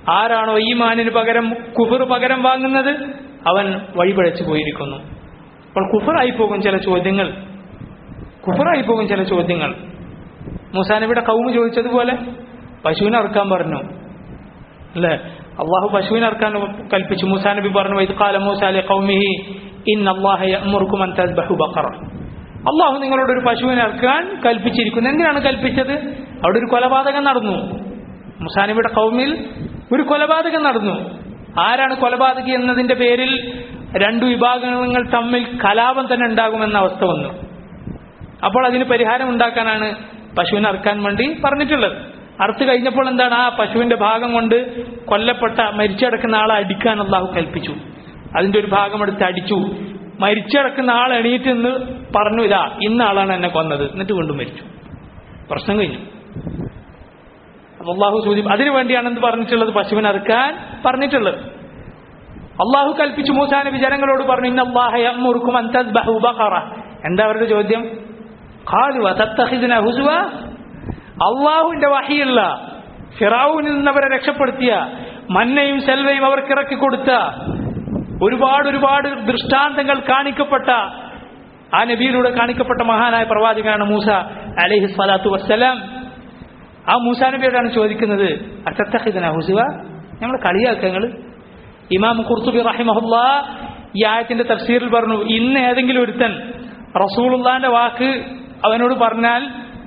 ആരാണോ ഈമാനിന് പകരം കുഫർ പകരം വാങ്ങുന്നത് അവൻ വഴിപഴച്ചു പോയിരിക്കുന്നു അപ്പോൾ കുഫറായി പോകും ചില ചോദ്യങ്ങൾ കുഫറായി പോകും ചില ചോദ്യങ്ങൾ മൂസാനബിയുടെ കൗമ് ചോദിച്ചതുപോലെ പശുവിനെ അറുക്കാൻ പറഞ്ഞു അല്ലേ അള്ളാഹു പശുവിനെ അറുക്കാൻ കൽപ്പിച്ചു മൂസാ നബി പറഞ്ഞു ഇത് കാല മൂസാലെ കൗമിഹി ഇൻ അള്ളാഹുക്കും ബഖറ അള്ളാഹു നിങ്ങളോട് ഒരു പശുവിനെ അറുക്കാൻ കൽപ്പിച്ചിരിക്കുന്നു എന്തിനാണ് കൽപ്പിച്ചത് അവിടെ ഒരു കൊലപാതകം നടന്നു മുസാനബിയുടെ കൗമിൽ ഒരു കൊലപാതകം നടന്നു ആരാണ് കൊലപാതകി എന്നതിന്റെ പേരിൽ രണ്ടു വിഭാഗങ്ങൾ തമ്മിൽ കലാപം തന്നെ ഉണ്ടാകുമെന്ന അവസ്ഥ വന്നു അപ്പോൾ അതിന് പരിഹാരം ഉണ്ടാക്കാനാണ് പശുവിനെ അറുക്കാൻ വേണ്ടി പറഞ്ഞിട്ടുള്ളത് അറുത്ത് കഴിഞ്ഞപ്പോൾ എന്താണ് ആ പശുവിന്റെ ഭാഗം കൊണ്ട് കൊല്ലപ്പെട്ട മരിച്ചടക്കുന്ന ആളെ അടിക്കാൻ അള്ളാഹു കൽപ്പിച്ചു അതിന്റെ ഒരു ഭാഗം എടുത്ത് അടിച്ചു മരിച്ചടക്കുന്ന ആൾ എണീറ്റ് എന്ന് പറഞ്ഞു ഇതാ ഇന്ന ആളാണ് എന്നെ കൊന്നത് എന്നിട്ട് വീണ്ടും മരിച്ചു പ്രശ്നം കഴിഞ്ഞു അപ്പൊ അള്ളാഹു സൂചി അതിനു വേണ്ടിയാണ് എന്ത് പറഞ്ഞിട്ടുള്ളത് പശുവിനെ അറുക്കാൻ പറഞ്ഞിട്ടുള്ളത് അള്ളാഹു കൽപ്പിച്ചു മൂസാ നബി ജനങ്ങളോട് പറഞ്ഞു ഇന്ന അള്ളാഹുക്കും എന്താ അവരുടെ ചോദ്യം അള്ളാഹുവിന്റെ വഹിയുള്ള ഫിറാവുവിൽ നിന്ന് അവരെ രക്ഷപ്പെടുത്തിയ മന്നയും സെൽവയും അവർക്ക് ഇറക്കി കൊടുത്ത ഒരുപാട് ഒരുപാട് ദൃഷ്ടാന്തങ്ങൾ കാണിക്കപ്പെട്ട ആ നബിയിലൂടെ കാണിക്കപ്പെട്ട മഹാനായ പ്രവാചകനാണ് മൂസ അലഹി സ്വലാത്തു വസ്സലാം ആ മൂസാ നബിയോടാണ് ചോദിക്കുന്നത് അത്തത്തഹിദന ഹുസുവ ഞങ്ങൾ കളിയാക്കങ്ങൾ ഇമാം ഖുർസുബി റഹിമഹുല്ല ഈ ആയത്തിന്റെ തഫ്സീറിൽ പറഞ്ഞു ഇന്ന് ഏതെങ്കിലും ഒരുത്തൻ റസൂലുള്ളാന്റെ വാക്ക് അവനോട് പറഞ്ഞാൽ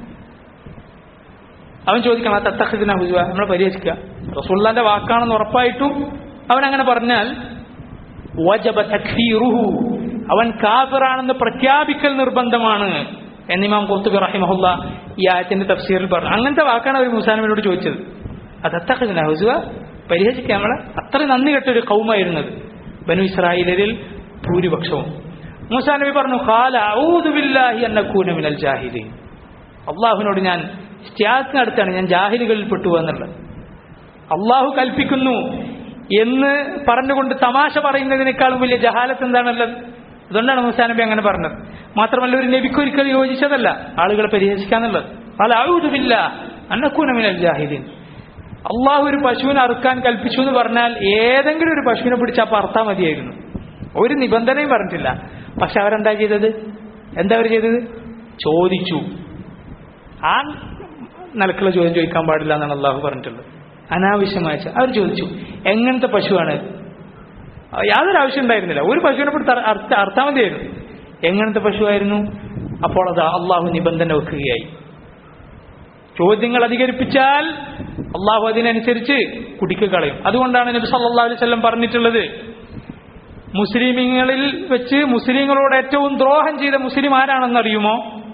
അവൻ ചോദിക്കണം തത്തഹിദിന ഹുസുവ നമ്മളെ പരിഹരിക്കുക റസൂലുള്ളാന്റെ വാക്കാണെന്ന് ഉറപ്പായിട്ടും അവൻ അങ്ങനെ പറഞ്ഞാൽ വജബ തക്ഫീറുഹു അവൻ കാഫിറാണെന്ന് പ്രഖ്യാപിക്കൽ നിർബന്ധമാണ് എന്നിമാം കുർത്തുബി റഹിമഹുല്ല ഈ ആയത്തിന്റെ തഫ്സീറിൽ പറഞ്ഞു അങ്ങനത്തെ വാക്കാണ് അവർ മൂസാനബിനോട് ചോദിച്ചത് അതത്തഹിദിന ഹുസുവ പരിഹരിക്കുക നമ്മളെ അത്ര നന്ദി കെട്ടൊരു കൗമായിരുന്നത് ബനു ഇസ്രായേലിൽ ഭൂരിപക്ഷവും മൂസാ നബി പറഞ്ഞു ഖാല ഔദു ബില്ലാഹി അന്നകൂന മിനൽ ജാഹിലീൻ അള്ളാഹുവിനോട് ഞാൻ സ്ത്യാഗ് നടത്താണ് ഞാൻ ജാഹിലുകളിൽ പെട്ടു എന്നുള്ളത് അള്ളാഹു കൽപ്പിക്കുന്നു എന്ന് പറഞ്ഞുകൊണ്ട് തമാശ പറയുന്നതിനേക്കാളും വലിയ ജഹാലത്ത് എന്താണുള്ളത് അതുകൊണ്ടാണ് മൂസാ നബി അങ്ങനെ പറഞ്ഞത് മാത്രമല്ല ഒരു നബിക്ക് ഒരിക്കലും യോജിച്ചതല്ല ആളുകളെ പരിഹസിക്കാന്നുള്ളത് അല്ല ഔദുബില്ല അന്നക്കൂന മിനൽ ജാഹിലീൻ അള്ളാഹു ഒരു പശുവിനെ അറുക്കാൻ കൽപ്പിച്ചു എന്ന് പറഞ്ഞാൽ ഏതെങ്കിലും ഒരു പശുവിനെ പിടിച്ച് അപ്പം അറുത്താൽ മതിയായിരുന്നു ഒരു നിബന്ധനയും പറഞ്ഞിട്ടില്ല പക്ഷെ അവരെന്താ ചെയ്തത് എന്താ അവർ ചെയ്തത് ചോദിച്ചു ആ നിലക്കുള്ള ചോദ്യം ചോദിക്കാൻ പാടില്ല എന്നാണ് അള്ളാഹു പറഞ്ഞിട്ടുള്ളത് അനാവശ്യമായ അവർ ചോദിച്ചു എങ്ങനത്തെ പശുവാണ് യാതൊരു ആവശ്യം ഉണ്ടായിരുന്നില്ല ഒരു പശുവിനെ പിടിച്ച് അർത്ഥ അർത്ഥം മതിയായിരുന്നു എങ്ങനത്തെ പശുവായിരുന്നു അപ്പോൾ അത് അള്ളാഹു നിബന്ധന വെക്കുകയായി ചോദ്യങ്ങൾ അധികരിപ്പിച്ചാൽ അള്ളാഹു അതിനനുസരിച്ച് കുടിക്ക് കളയും അതുകൊണ്ടാണ് നബി സല്ലാ അലൈഹി സ്വല്ലം പറഞ്ഞിട്ടുള്ളത് മുസ്ലിമീങ്ങളിൽ വെച്ച് മുസ്ലിങ്ങളോട് ഏറ്റവും ദ്രോഹം ചെയ്ത മുസ്ലിം ആരാണെന്നറിയുമോ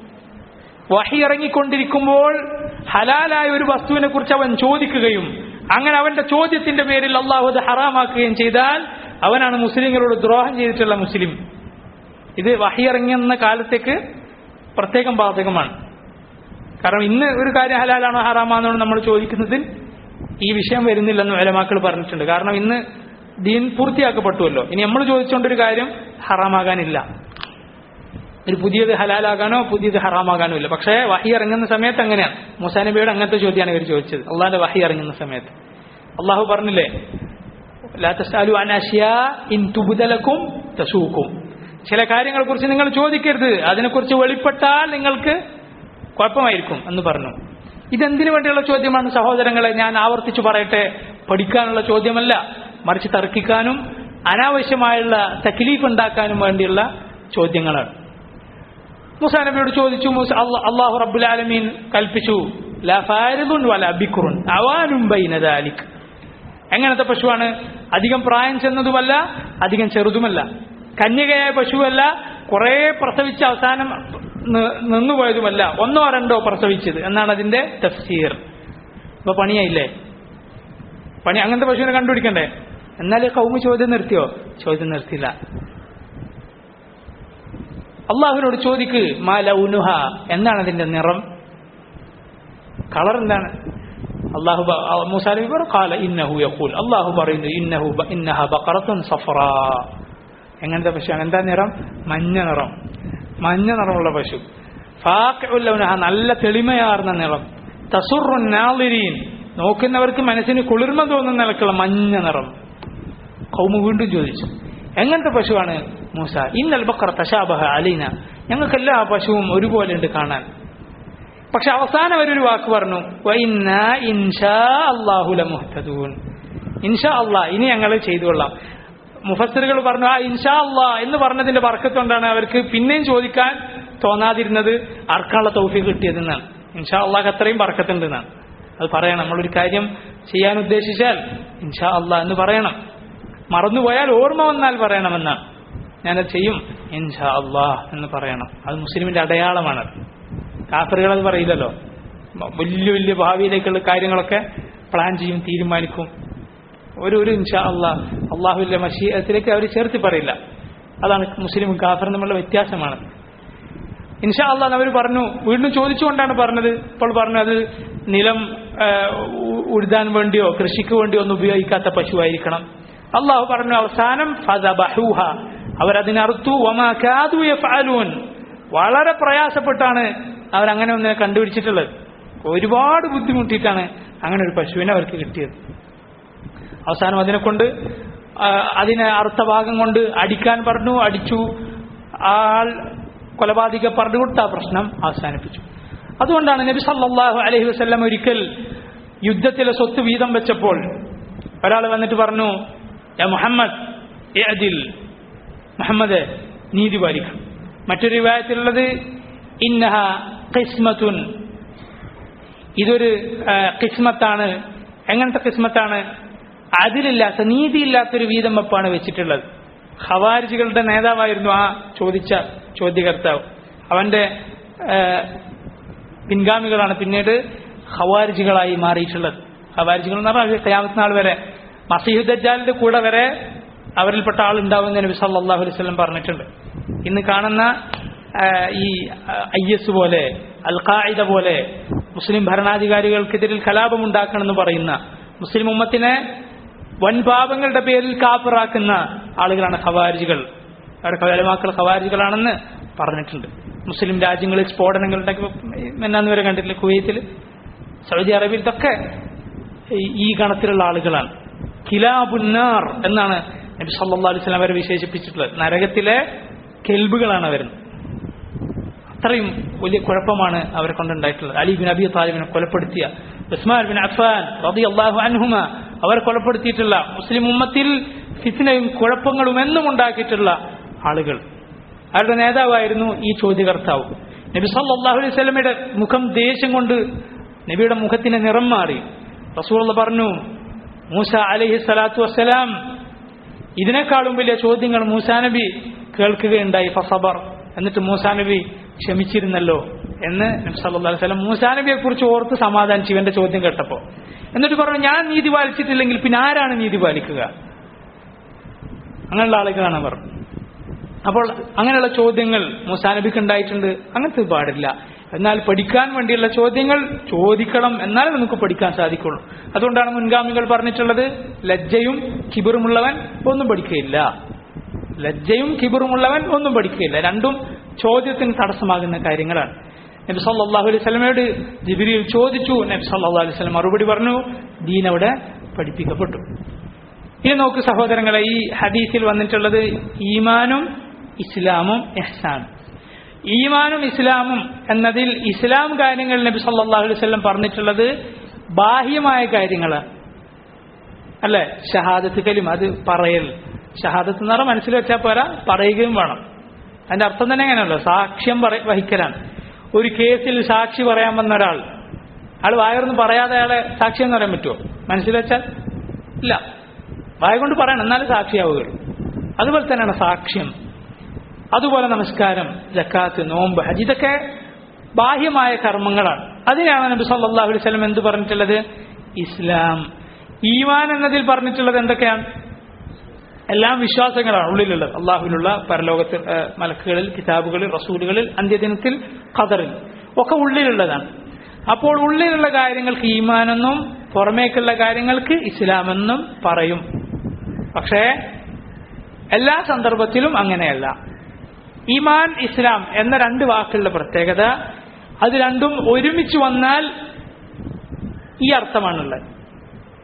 വഹി ഇറങ്ങിക്കൊണ്ടിരിക്കുമ്പോൾ ഹലാലായ ഒരു വസ്തുവിനെ കുറിച്ച് അവൻ ചോദിക്കുകയും അങ്ങനെ അവന്റെ ചോദ്യത്തിന്റെ പേരിൽ അള്ളാഹു അത് ഹറാമാക്കുകയും ചെയ്താൽ അവനാണ് മുസ്ലിങ്ങളോട് ദ്രോഹം ചെയ്തിട്ടുള്ള മുസ്ലിം ഇത് വഹി ഇറങ്ങുന്ന കാലത്തേക്ക് പ്രത്യേകം ബാധകമാണ് കാരണം ഇന്ന് ഒരു കാര്യം ഹലാലാണോ ഹറാമാണോ നമ്മൾ ചോദിക്കുന്നതിൽ ഈ വിഷയം വരുന്നില്ലെന്ന് വേലമാക്കൾ പറഞ്ഞിട്ടുണ്ട് കാരണം ഇന്ന് ദീൻ പൂർത്തിയാക്കപ്പെട്ടുവല്ലോ ഇനി നമ്മൾ ചോദിച്ചുകൊണ്ടൊരു കാര്യം ഹറാമാകാനില്ല ഒരു പുതിയത് ഹലാലാകാനോ പുതിയത് ഹറാമാകാനോ ഇല്ല പക്ഷേ വഹി ഇറങ്ങുന്ന സമയത്ത് അങ്ങനെയാണ് മുസാനബിയുടെ അങ്ങനത്തെ ചോദ്യമാണ് ഇവർ ചോദിച്ചത് അള്ളാഹിന്റെ വഹി ഇറങ്ങുന്ന സമയത്ത് അള്ളാഹു പറഞ്ഞില്ലേ തുബുദലക്കും തസൂക്കും ചില കാര്യങ്ങളെ കുറിച്ച് നിങ്ങൾ ചോദിക്കരുത് അതിനെക്കുറിച്ച് വെളിപ്പെട്ടാൽ നിങ്ങൾക്ക് കുഴപ്പമായിരിക്കും എന്ന് പറഞ്ഞു ഇതെന്തിനു വേണ്ടിയുള്ള ചോദ്യമാണ് സഹോദരങ്ങളെ ഞാൻ ആവർത്തിച്ചു പറയട്ടെ പഠിക്കാനുള്ള ചോദ്യമല്ല മറിച്ച് തർക്കിക്കാനും അനാവശ്യമായുള്ള തക്ലീഫ് ഉണ്ടാക്കാനും വേണ്ടിയുള്ള ചോദ്യങ്ങളാണ് മുസാ നബിയോട് ചോദിച്ചു അള്ളാഹു റബ്ബുൽ ആലമീൻ കൽപ്പിച്ചു എങ്ങനത്തെ പശുവാണ് അധികം പ്രായം ചെന്നതുമല്ല അധികം ചെറുതുമല്ല കന്യകയായ പശുവല്ല കുറെ പ്രസവിച്ച് അവസാനം നിന്നുപോയതുമല്ല ഒന്നോ രണ്ടോ പ്രസവിച്ചത് എന്നാണ് അതിന്റെ തഫ്സീർ ഇപ്പൊ പണിയായില്ലേ പണി അങ്ങനത്തെ പശുവിനെ കണ്ടുപിടിക്കണ്ടേ എന്നാലേ കൗമ് ചോദ്യം നിർത്തിയോ ചോദ്യം നിർത്തിയില്ല അള്ളാഹുവിനോട് ചോദിക്ക് മാലൗനുഹ എന്താണ് അതിന്റെ നിറം കളർ എന്താണ് അള്ളാഹു മൂസാലി കാല ഇന്നഹു യഖൂൽ അള്ളാഹു പറയുന്നു ഇന്നഹു ഇന്നഹ ബഖറത്തുൻ സഫറ എങ്ങനത്തെ പശുവാണ് എന്താ നിറം മഞ്ഞ നിറം മഞ്ഞ നിറമുള്ള പശു ഫാഖുല്ലൗനഹ നല്ല തെളിമയാർന്ന നിറം തസുറുൻ നാളിരീൻ നോക്കുന്നവർക്ക് മനസ്സിന് കുളിർമ തോന്നുന്ന നിലക്കുള്ള മഞ്ഞ നിറം കൗമ വീണ്ടും ചോദിച്ചു എങ്ങനത്തെ പശുവാണ് മൂസ ഇന്നൽ ബക്കറ തശാബഹ അലീന ഞങ്ങൾക്ക് എല്ലാ പശുവും ഒരുപോലെ ഉണ്ട് കാണാൻ പക്ഷെ അവസാനം അവരൊരു വാക്ക് പറഞ്ഞു "വഇന്നാ ഇൻഷാ അല്ലാഹു ലമുഹ്തദൂൻ." ഇൻഷാ അള്ളാ ഇനി ഞങ്ങൾ ചെയ്തു കൊള്ളാം മുഫസ്സിറുകൾ പറഞ്ഞു ആ ഇൻഷാ അള്ളാ എന്ന് പറഞ്ഞതിന്റെ വർക്കത്തുകൊണ്ടാണ് അവർക്ക് പിന്നെയും ചോദിക്കാൻ തോന്നാതിരുന്നത് ആർക്കാനുള്ള തൗഫീഖ് കിട്ടിയതെന്നാണ് ഇൻഷാ അള്ളാഹ് അത്രയും വർക്കത്തുണ്ടെന്നാണ് അത് പറയണം നമ്മളൊരു കാര്യം ചെയ്യാൻ ഉദ്ദേശിച്ചാൽ ഇൻഷാ അള്ളാ എന്ന് പറയണം മറന്നുപോയാൽ ഓർമ്മ വന്നാൽ പറയണമെന്നാണ് ഞാനത് ചെയ്യും ഇൻഷാ അള്ളാഹ് എന്ന് പറയണം അത് മുസ്ലിമിന്റെ അടയാളമാണ് കാഫറുകൾ അത് പറയില്ലല്ലോ വലിയ വലിയ ഭാവിയിലേക്കുള്ള കാര്യങ്ങളൊക്കെ പ്ലാൻ ചെയ്യും തീരുമാനിക്കും ഒരു ഒരു ഇൻഷാ അള്ളാഹ് അള്ളാഹുവിന്റെ മഷീയത്തിലേക്ക് അവർ ചേർത്തി പറയില്ല അതാണ് മുസ്ലിമും കാഫറും തമ്മിലുള്ള വ്യത്യാസമാണ് ഇൻഷാ അള്ളാഹ് അവർ പറഞ്ഞു വീണ്ടും ചോദിച്ചുകൊണ്ടാണ് പറഞ്ഞത് ഇപ്പോൾ പറഞ്ഞു അത് നിലം ആ, ഉ- ഉഴുതാൻ വേണ്ടിയോ കൃഷിക്ക് വേണ്ടിയോ ഒന്നും ഉപയോഗിക്കാത്ത പശുവായിരിക്കണം അള്ളാഹു പറഞ്ഞു അവസാനം ഫദബഹൂഹ. അവരതിനറുത്തു വമാ കാദു യഫ്അലൂൻ വളരെ പ്രയാസപ്പെട്ടാണ് അവരങ്ങനെ ഒന്നിനെ കണ്ടുപിടിച്ചിട്ടുള്ളത് ഒരുപാട് ബുദ്ധിമുട്ടിയിട്ടാണ് അങ്ങനെ ഒരു പശുവിനെ അവർക്ക് കിട്ടിയത് അവസാനം അതിനെ കൊണ്ട് ആ, അതിനെ അറുത്ത ഭാഗം കൊണ്ട് അടിക്കാൻ പറഞ്ഞു അടിച്ചു ആൾ കൊലപാതക പറഞ്ഞു കൊടുത്ത ആ പ്രശ്നം അവസാനിപ്പിച്ചു അതുകൊണ്ടാണ് നബി സല്ലല്ലാഹു അലൈഹി വസല്ലം ഒരിക്കൽ യുദ്ധത്തിലെ സ്വത്ത് വീതം വെച്ചപ്പോൾ ഒരാൾ വന്നിട്ട് പറഞ്ഞു "യാ മുഹമ്മദ് ഇഅ്ദിൽ മുഹമ്മദ് നീതി പാലിക്കണം മറ്റൊരു വിവാഹത്തിലുള്ളത് ഇന്നഹ ഖിസ്മത്തുൻ ഇതൊരു ആ, കിസ്മത്താണ് എങ്ങനത്തെ കിസ്മത്താണ് അതിലില്ലാത്ത നീതിയില്ലാത്തൊരു വീതം വെപ്പാണ് വെച്ചിട്ടുള്ളത് ഖവാരിജികളുടെ നേതാവായിരുന്നു ആ ചോദിച്ച ചോദ്യകർത്താവ് അവന്റെ ആ, പിൻഗാമികളാണ് പിന്നീട് ഖവാരിജികളായി മാറിയിട്ടുള്ളത് ഖവാരിജികൾ എന്ന് പറഞ്ഞാൽ ഖിയാമത്ത് നാൾ വരെ മസീഹുദ്ദാലിന്റെ കൂടെ വരെ അവരിൽപ്പെട്ട ആളുണ്ടാവുമെന്ന് നബി സല്ലല്ലാഹു അലൈഹി വസല്ലം പറഞ്ഞിട്ടുണ്ട് ഇന്ന് കാണുന്ന ആ, ഈ ഐ എസ് പോലെ അൽ ഖായിദ പോലെ മുസ്ലിം ഭരണാധികാരികൾക്കെതിരിൽ കലാപമുണ്ടാക്കണമെന്ന് പറയുന്ന മുസ്ലിം ഉമ്മത്തിനെ വൻപാപങ്ങളുടെ പേരിൽ കാപ്പറാക്കുന്ന ആളുകളാണ് ഖവാരിജികൾ അവരുടെ കവലമാക്കൾ ഖവാരിജികളാണെന്ന് പറഞ്ഞിട്ടുണ്ട് മുസ്ലിം രാജ്യങ്ങളിൽ സ്ഫോടനങ്ങളുടെ എന്നാന്ന് വരെ കണ്ടിട്ടില്ല കുവൈത്തിൽ സൗദി അറേബ്യയിൽ ഇതൊക്കെ ഈ- ഈ ഗണത്തിലുള്ള ആളുകളാണ് കിലാബുന്നാർ എന്നാണ് നബി സല്ലല്ലാഹു അലൈഹി വസല്ലം അവരെ വിശേഷിപ്പിച്ചിട്ടുള്ളത് നരകത്തിലെ കെൽബുകളാണ് അവർ അത്രയും വലിയ കുഴപ്പമാണ് അവരെ കൊണ്ടുണ്ടായിട്ടുള്ളത് അലി ബിൻ അബി താലിബിനെ കൊലപ്പെടുത്തിയ ഉസ്മാൻ ബിൻ അഫാൻ റളിയല്ലാഹു അൻഹുമ അവരെ കൊലപ്പെടുത്തിയിട്ടുള്ള മുസ്ലിം ഉമ്മത്തിൽ ഫിത്നയും കുഴപ്പങ്ങളും എന്നും ഉണ്ടാക്കിയിട്ടുള്ള ആളുകൾ അവരുടെ നേതാവായിരുന്നു ഈ ചോദ്യകർത്താവ് നബി സല്ലല്ലാഹു അലൈഹി വസല്ലമയുടെ മുഖം ദേഷ്യം കൊണ്ട് നബിയുടെ മുഖത്തിന് നിറം മാറി റസൂൽ പറഞ്ഞു മൂസ അലൈഹി സ്വലാത്തു വസ്സലാം ഇതിനേക്കാളും വലിയ ചോദ്യങ്ങൾ മൂസാ നബി കേൾക്കുകയുണ്ടായി ഫസബർ എന്നിട്ട് മൂസാ നബി ക്ഷമിച്ചിരുന്നല്ലോ എന്ന് നബി സല്ലല്ലാഹു അലൈഹി വസല്ലം മൂസാ നബിയെ കുറിച്ച് ഓർത്ത് സമാധാനിച്ചു ഇവന്റെ ചോദ്യം കേട്ടപ്പോ എന്നിട്ട് പറഞ്ഞു ഞാൻ നീതി പാലിച്ചിട്ടില്ലെങ്കിൽ പിന്നെ ആരാണ് നീതി പാലിക്കുക അങ്ങനെയുള്ള ആളുകളാണ് അവർ അപ്പോൾ അങ്ങനെയുള്ള ചോദ്യങ്ങൾ മൂസാ നബിക്ക് ഉണ്ടായിട്ടുണ്ട് അങ്ങനത്തെ പാടില്ല എന്നാൽ പഠിക്കാൻ വേണ്ടിയുള്ള ചോദ്യങ്ങൾ ചോദിക്കണം എന്നാലേ നമുക്ക് പഠിക്കാൻ സാധിക്കുള്ളൂ അതുകൊണ്ടാണ് മുൻഗാമികൾ പറഞ്ഞിട്ടുള്ളത് ലജ്ജയും കിബിറുമുള്ളവൻ ഒന്നും പഠിക്കുകയില്ല ലജ്ജയും കിബിറുമുള്ളവൻ ഒന്നും പഠിക്കുകയില്ല രണ്ടും ചോദ്യത്തിന് തടസ്സമാകുന്ന കാര്യങ്ങളാണ് നബി സല്ലല്ലാഹു അലൈഹി സ്വലമയോട് ജിബിരിയിൽ ചോദിച്ചു നബി സല്ലല്ലാഹു അലൈഹി സ്വലം മറുപടി പറഞ്ഞു ദീൻ അവിടെ പഠിപ്പിക്കപ്പെട്ടു ഇനി നോക്ക് സഹോദരങ്ങളെ ഈ ഹദീസിൽ വന്നിട്ടുള്ളത് ഈമാനും ഇസ്ലാമും എഹ്സാനും ഈമാനും ഇസ്ലാമും എന്നതിൽ ഇസ്ലാം കാര്യങ്ങൾ നബി സല്ലല്ലാഹു അലൈഹി വസല്ലം പറഞ്ഞിട്ടുള്ളത് ബാഹ്യമായ കാര്യങ്ങളാണ് അല്ലെ ഷഹാദത്ത് കലിം അത് പറയൽ ഷഹാദത്ത് എന്ന് പറഞ്ഞാൽ മനസ്സിൽ വെച്ചാൽ പോരാ പറയുകയും വേണം അതിന്റെ അർത്ഥം തന്നെ എങ്ങനെയല്ലോ സാക്ഷ്യം പറ- വഹിക്കലാണ് ഒരു കേസിൽ സാക്ഷി പറയാൻ വന്ന ഒരാൾ അയാൾ വായൊന്നും പറയാതെ അയാളെ സാക്ഷ്യം എന്ന് പറയാൻ പറ്റുമോ മനസ്സിൽ വെച്ചാൽ ഇല്ല വായ കൊണ്ട് പറയണം എന്നാലും സാക്ഷിയാവുകയുള്ളൂ അതുപോലെ തന്നെയാണ് സാക്ഷ്യം അതുപോലെ നമസ്കാരം ജക്കാത്ത് നോമ്പ് ഹജ് ഇതൊക്കെ ബാഹ്യമായ കർമ്മങ്ങളാണ് അതിനാണ് നബി സല്ലല്ലാഹു അലൈഹി വസല്ലം എന്ത് പറഞ്ഞിട്ടുള്ളത് ഇസ്ലാം ഈമാൻ എന്നതിൽ പറഞ്ഞിട്ടുള്ളത് എന്തൊക്കെയാണ് എല്ലാം വിശ്വാസങ്ങളാണ് ഉള്ളിലുള്ളത് അള്ളാഹുവിലുള്ള പരലോകത്തിൽ ആ, മലക്കുകളിൽ കിതാബുകളിൽ റസൂലുകളിൽ അന്ത്യദിനത്തിൽ ഖദറിൽ ഒക്കെ ഉള്ളിലുള്ളതാണ് അപ്പോൾ ഉള്ളിലുള്ള കാര്യങ്ങൾക്ക് ഈമാനെന്നും പുറമേക്കുള്ള കാര്യങ്ങൾക്ക് ഇസ്ലാമെന്നും പറയും പക്ഷേ എല്ലാ സന്ദർഭത്തിലും അങ്ങനെയല്ല ഈമാൻ ഇസ്ലാം എന്ന രണ്ട് വാക്കുകളുടെ പ്രത്യേകത അത് രണ്ടും ഒരുമിച്ച് വന്നാൽ ഈ അർത്ഥമാണുള്ളത്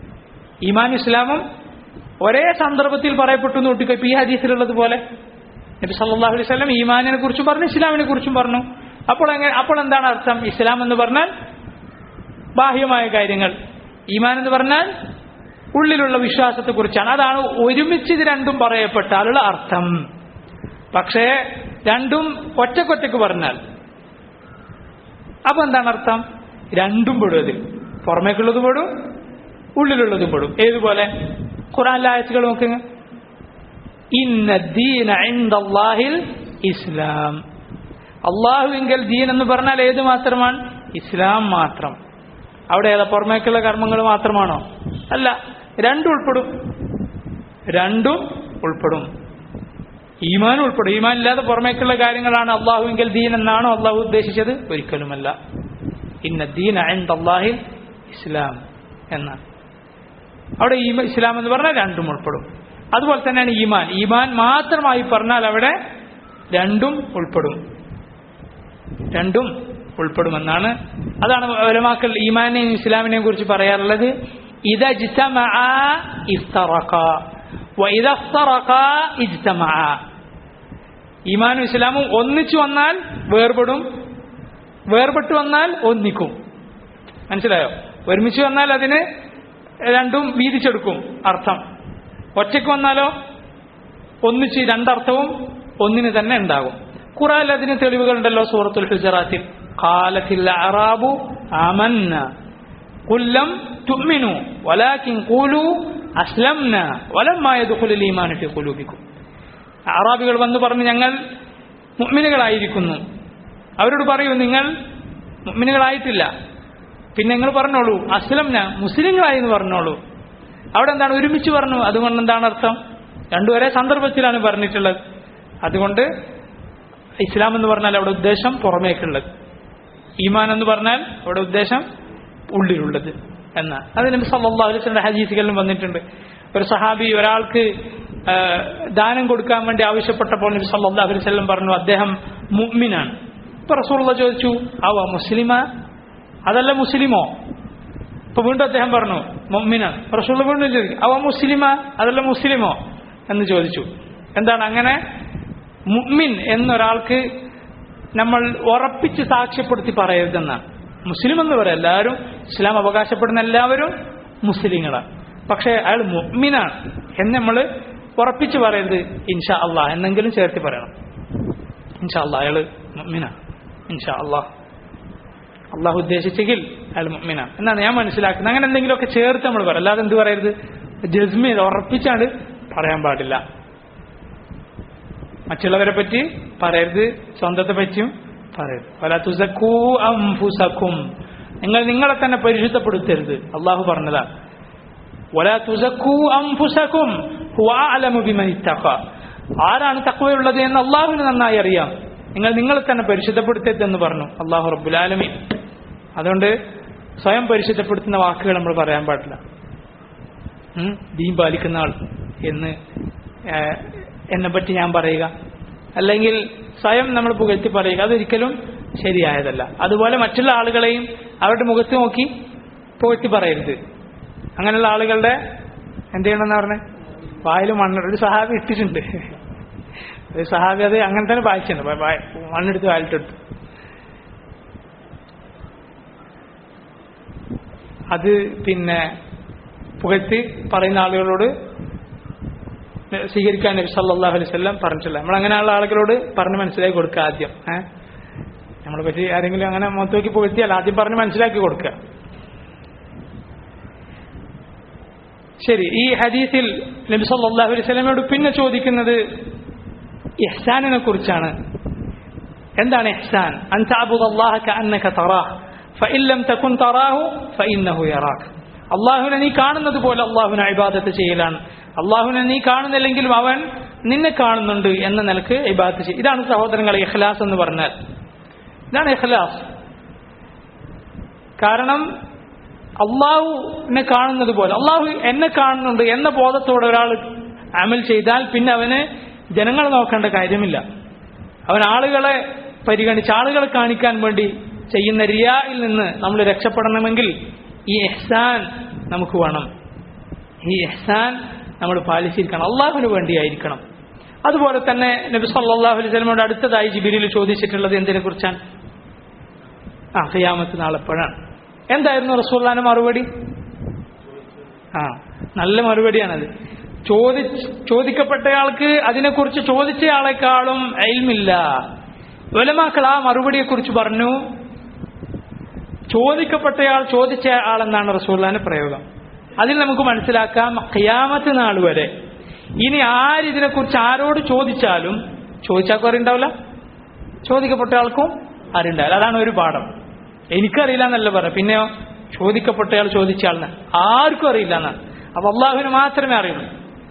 ഈമാൻ ഇസ്ലാമും ഒരേ സന്ദർഭത്തിൽ പറയപ്പെട്ടു നോട്ടിക്കോ ഇപ്പൊ ഈ ഹദീസിലുള്ളത് പോലെ നബി സല്ലല്ലാഹു അലൈഹി വസല്ലം ഈമാനിനെ കുറിച്ചും പറഞ്ഞു ഇസ്ലാമിനെ കുറിച്ചും പറഞ്ഞു അപ്പോൾ എങ്ങനെ അപ്പോൾ എന്താണ് അർത്ഥം ഇസ്ലാം എന്ന് പറഞ്ഞാൽ ബാഹ്യമായ കാര്യങ്ങൾ ഈമാൻ എന്ന് പറഞ്ഞാൽ ഉള്ളിലുള്ള വിശ്വാസത്തെ കുറിച്ചാണ് അതാണ് ഒരുമിച്ച് ഇത് രണ്ടും പറയപ്പെട്ടാലുള്ള അർത്ഥം പക്ഷേ രണ്ടും ഒറ്റക്കൊറ്റക്ക് പറഞ്ഞാൽ അപ്പൊ എന്താണ് അർത്ഥം രണ്ടും പെടും അതിൽ പുറമേക്കുള്ളതും പെടും ഉള്ളിലുള്ളതും പെടും ഏതുപോലെ ഖുറാനിലെ ആയത്തുകൾ നോക്കുക ഇന്ന ദീന ഇൻദല്ലാഹിൽ ഇസ്ലാം അള്ളാഹുവിങ്കൽ ദീൻ എന്ന് പറഞ്ഞാൽ ഏത് മാത്രമാണ് ഇസ്ലാം മാത്രം അവിടെ ഏതാ പുറമേക്കുള്ള കർമ്മങ്ങൾ മാത്രമാണോ അല്ല രണ്ടും ഉൾപ്പെടും രണ്ടും ഉൾപ്പെടും ഈമാൻ ഉൾപ്പെടും ഈമാൻ ഇല്ലാതെ പുറമേക്കുള്ള കാര്യങ്ങളാണ് അള്ളാഹുവിങ്കൽ ദീൻ എന്നാണോ അള്ളാഹു ഉദ്ദേശിച്ചത് ഒരിക്കലുമല്ല ഇന്ന ദീൻ അള്ളാഹിൽ ഇസ്ലാം എന്നാണ് അവിടെ ഈമ ഇസ്ലാം എന്ന് പറഞ്ഞാൽ രണ്ടും ഉൾപ്പെടും അതുപോലെ തന്നെയാണ് ഈമാൻ ഈമാൻ മാത്രമായി പറഞ്ഞാൽ അവിടെ രണ്ടും ഉൾപ്പെടും രണ്ടും ഉൾപ്പെടുമെന്നാണ് അതാണ് ഒലമാക്കൾ ഈമാനെയും ഇസ്ലാമിനെയും കുറിച്ച് പറയാറുള്ളത് ഇത ഈമാനും ഇസ്ലാമും ഒന്നിച്ചു വന്നാൽ വേർപെടും വേർപെട്ട് വന്നാൽ ഒന്നിക്കും മനസ്സിലായോ ഒരുമിച്ച് വന്നാൽ അതിന് രണ്ടും വീതിച്ചെടുക്കും അർത്ഥം ഒറ്റയ്ക്ക് വന്നാലോ ഒന്നിച്ച് രണ്ടർത്ഥവും ഒന്നിന് തന്നെ ഉണ്ടാകും ഖുറാനിൽ അതിന് തെളിവുകളുണ്ടല്ലോ സൂറത്തുൽ ഹുജറാത്തിൽ ഖാലത്തിൽ അറാബു ആമന്ന കുല്ലം തുമ്മിനു വലാകിൻ ഖൂലു അസ്ലംന വലമ്മാ യദ്ഖുലുൽ ഈമാനു ഫീ ഖുലൂബിക്കും അറാബികൾ വന്ന് പറഞ്ഞു ഞങ്ങൾ മുഅ്മിനുകളായിരിക്കുന്നു അവരോട് പറയൂ നിങ്ങൾ മുഅ്മിനുകളായിട്ടില്ല പിന്നെ നിങ്ങൾ പറഞ്ഞോളൂ അസ്ലംന മുസ്ലിങ്ങളായി എന്ന് പറഞ്ഞോളൂ അവിടെ എന്താണ് ഒരുമിച്ച് പറഞ്ഞു അതുകൊണ്ട് എന്താണ് അർത്ഥം രണ്ടു ഒരേ സന്ദർഭത്തിലാണ് പറഞ്ഞിട്ടുള്ളത് അതുകൊണ്ട് ഇസ്ലാം എന്ന് പറഞ്ഞാൽ അവിടെ ഉദ്ദേശം പുറമേക്കുള്ളത് ഈമാൻ എന്ന് പറഞ്ഞാൽ അവിടെ ഉദ്ദേശം ഉള്ളിലുള്ളത് എന്നാണ് അത് നബി സല്ലല്ലാഹു അലൈഹി വസല്ലം ഹദീസുകളിലും വന്നിട്ടുണ്ട് ഒരു സഹാബി ഒരാൾക്ക് ആ, ദാനം കൊടുക്കാൻ വേണ്ടി ആവശ്യപ്പെട്ടപ്പോൾ നബി സല്ലല്ലാഹു അലൈഹി വസല്ലം പറഞ്ഞു അദ്ദേഹം മുഅ്മിനാണ് ഇപ്പൊ റസൂലുള്ള ചോദിച്ചു അവ മുസ്ലിമാ അതല്ല മുസ്ലിമോ ഇപ്പൊ വീണ്ടും അദ്ദേഹം പറഞ്ഞു മുഅ്മിനാണ് റസൂലുള്ള വീണ്ടും ചോദിച്ചു അവ മുസ്ലിമാ അതല്ല മുസ്ലിമോ എന്ന് ചോദിച്ചു എന്താണ് അങ്ങനെ മുഅ്മിൻ എന്നൊരാൾക്ക് നമ്മൾ ഉറപ്പിച്ച് സാക്ഷ്യപ്പെടുത്തി പറയരുതെന്നാണ് മുസ്ലിം എന്ന് പറയാം എല്ലാവരും ഇസ്ലാം അവകാശപ്പെടുന്ന എല്ലാവരും മുസ്ലിങ്ങളാണ് പക്ഷേ അയാൾ മുഅ്മിനാണ് എന്ന് നമ്മൾ ഉറപ്പിച്ച് പറയരുത് ഇൻഷാ അള്ളാഹ് എന്നെങ്കിലും ചേർത്തി പറയണം ഇൻഷാ അള്ളാഹ് അയാൾ മുഅ്മിനാണ് ഇൻഷാ അള്ളാഹ് അള്ളാഹു ഉദ്ദേശിച്ചെങ്കിൽ അയാൾ മുഅ്മിനാണ് എന്നാണ് ഞാൻ മനസ്സിലാക്കുന്നത് അങ്ങനെ എന്തെങ്കിലുമൊക്കെ ചേർത്ത് നമ്മൾ പറയാം അല്ലാതെ എന്ത് പറയരുത് ജസ്മി ഉറപ്പിച്ചാണ് പറയാൻ പാടില്ല മറ്റുള്ളവരെ പറ്റി പറയരുത് സ്വന്തത്തെ പറ്റിയും പറയരുത് വല തുസക്കൂ അംഫുസക്കും നിങ്ങൾ നിങ്ങളെ തന്നെ പരിശുദ്ധപ്പെടുത്തരുത് അള്ളാഹു പറഞ്ഞതാണ് വല തുസക്കൂ അംഫുസക്കും ഹുവ അലമു ബിമൻ ഇത്തഖ ആരാണ് തക്വയുള്ളത് എന്ന് അള്ളാഹുവിന് നന്നായി അറിയാം നിങ്ങൾ നിങ്ങളെ തന്നെ പരിശുദ്ധപ്പെടുത്തരുത് എന്ന് പറഞ്ഞു അള്ളാഹു റബ്ബുലാലമീൻ അതുകൊണ്ട് സ്വയം പരിശുദ്ധപ്പെടുത്തുന്ന വാക്കുകൾ നമ്മൾ പറയാൻ പാടില്ല ഉം, ദീൻ പാലിക്കുന്ന ആൾ എന്ന് ഏഹ്, എന്നെ പറ്റി ഞാൻ പറയുക അല്ലെങ്കിൽ സ്വയം നമ്മൾ പുകഴ്ത്തി പറയുക അതൊരിക്കലും ശരിയായതല്ല അതുപോലെ മറ്റുള്ള ആളുകളെയും അവരുടെ മുഖത്ത് നോക്കി പുകഴ്ത്തി പറയരുത് അങ്ങനെയുള്ള ആളുകളുടെ എന്ത് ചെയ്യണമെന്ന് പറഞ്ഞേ വായിൽ മണ്ണ് ഒരു സഹാബി ഇട്ടിട്ടുണ്ട് ഒരു സഹാബി അത് അങ്ങനെ തന്നെ വായിച്ചിട്ടുണ്ട് വാ- വാ- മണ്ണെടുത്ത് വായിലിട്ടെടുത്തു അത് പിന്നെ പുകഴ്ത്തി പറയുന്ന ആളുകളോട് സ്വീകരിക്കാൻ നബി സല്ലല്ലാഹു അലൈഹി വസല്ലം പറഞ്ഞിട്ടില്ല നമ്മൾ അങ്ങനെയുള്ള ആളുകളോട് പറഞ്ഞ് മനസ്സിലാക്കി കൊടുക്കുക ആദ്യം ഏഹ് നമ്മളെ പറ്റി ആരെങ്കിലും അങ്ങനെ മുഖത്ത് നോക്കി പുകഴ്ത്തിയാൽ ആദ്യം പറഞ്ഞ് മനസ്സിലാക്കി കൊടുക്കുക ശരി ഈ ഹദീസിൽ നബി സല്ലല്ലാഹു അലൈഹി വസല്ലമയോട് പിന്നെ ചോദിക്കുന്നത് ഇഹ്സാനിനെ കുറിച്ചാണ് എന്താണ് ഇഹ്സാൻ അൻ തഅബുദല്ലാഹ കഅന്നക തറാഹ് ഫഇൻ ലം തകുൻ തറാഹു ഫഇന്നഹു യറാക് അള്ളാഹുവിനെ നീ കാണുന്നത് പോലെ അള്ളാഹുവിനെ ഇബാദത്ത് ചെയ്യലാണ് അള്ളാഹുവിനെ നീ കാണുന്നില്ലെങ്കിലും അവൻ നിന്നെ കാണുന്നുണ്ട് എന്ന നിലക്ക് ഇബാദത്ത് ചെയ്യും ഇതാണ് സഹോദരങ്ങളെ ഇഖ്ലാസ് എന്ന് പറഞ്ഞാൽ ഇതാണ് ഇഖ്ലാസ് കാരണം അള്ളാഹുവിനെ കാണുന്നത് പോലെ അള്ളാഹു എന്നെ കാണുന്നുണ്ട് എന്ന ബോധത്തോടെ ഒരാൾ അമൽ ചെയ്താൽ പിന്നെ അവന് ജനങ്ങളെ നോക്കേണ്ട കാര്യമില്ല അവൻ ആളുകളെ പരിഗണിച്ച് ആളുകളെ കാണിക്കാൻ വേണ്ടി ചെയ്യുന്ന റിയായിൽ നിന്ന് നമ്മൾ രക്ഷപ്പെടണമെങ്കിൽ ഈ എഹ്സാൻ നമുക്ക് വേണം ഈ എഹ്സാൻ നമ്മൾ പാലിച്ചിരിക്കണം അള്ളാഹുവിന് വേണ്ടിയായിരിക്കണം അതുപോലെ തന്നെ നബി സല്ലല്ലാഹു അലൈഹി വസല്ലമയോട് അടുത്തതായി ജിബിരിൽ ചോദിച്ചിട്ടുള്ളത് എന്തിനെ കുറിച്ചാണ് ആ ഖിയാമത്ത് നാളെപ്പോഴാണ് എന്തായിരുന്നു റസൂല്ലാന്റെ മറുപടി ആ നല്ല മറുപടിയാണത് ചോദി ചോദിക്കപ്പെട്ടയാൾക്ക് അതിനെക്കുറിച്ച് ചോദിച്ചയാളെക്കാളും എൽമില്ല ഒലമാക്കൾ ആ മറുപടിയെക്കുറിച്ച് പറഞ്ഞു ചോദിക്കപ്പെട്ടയാൾ ചോദിച്ച ആളെന്നാണ് റസൂല്ലാന്റെ പ്രയോഗം അതിൽ നമുക്ക് മനസ്സിലാക്കാം ഖിയാമത്ത് നാൾ വരെ ഇനി ആരിതിനെക്കുറിച്ച് ആരോട് ചോദിച്ചാലും ചോദിച്ചാൽ അറിയണ്ടാവില്ല ചോദിക്കപ്പെട്ട ആൾക്കും അറിയണ്ടാവില്ല അതാണ് ഒരു പാഠം എനിക്കറിയില്ല എന്നല്ല പറയാം പിന്നെയോ ചോദിക്കപ്പെട്ടയാൾ ചോദിച്ച ആളിന് ആർക്കും അറിയില്ല എന്നാണ് അപ്പൊ അള്ളാഹുവിന് മാത്രമേ അറിയുള്ളൂ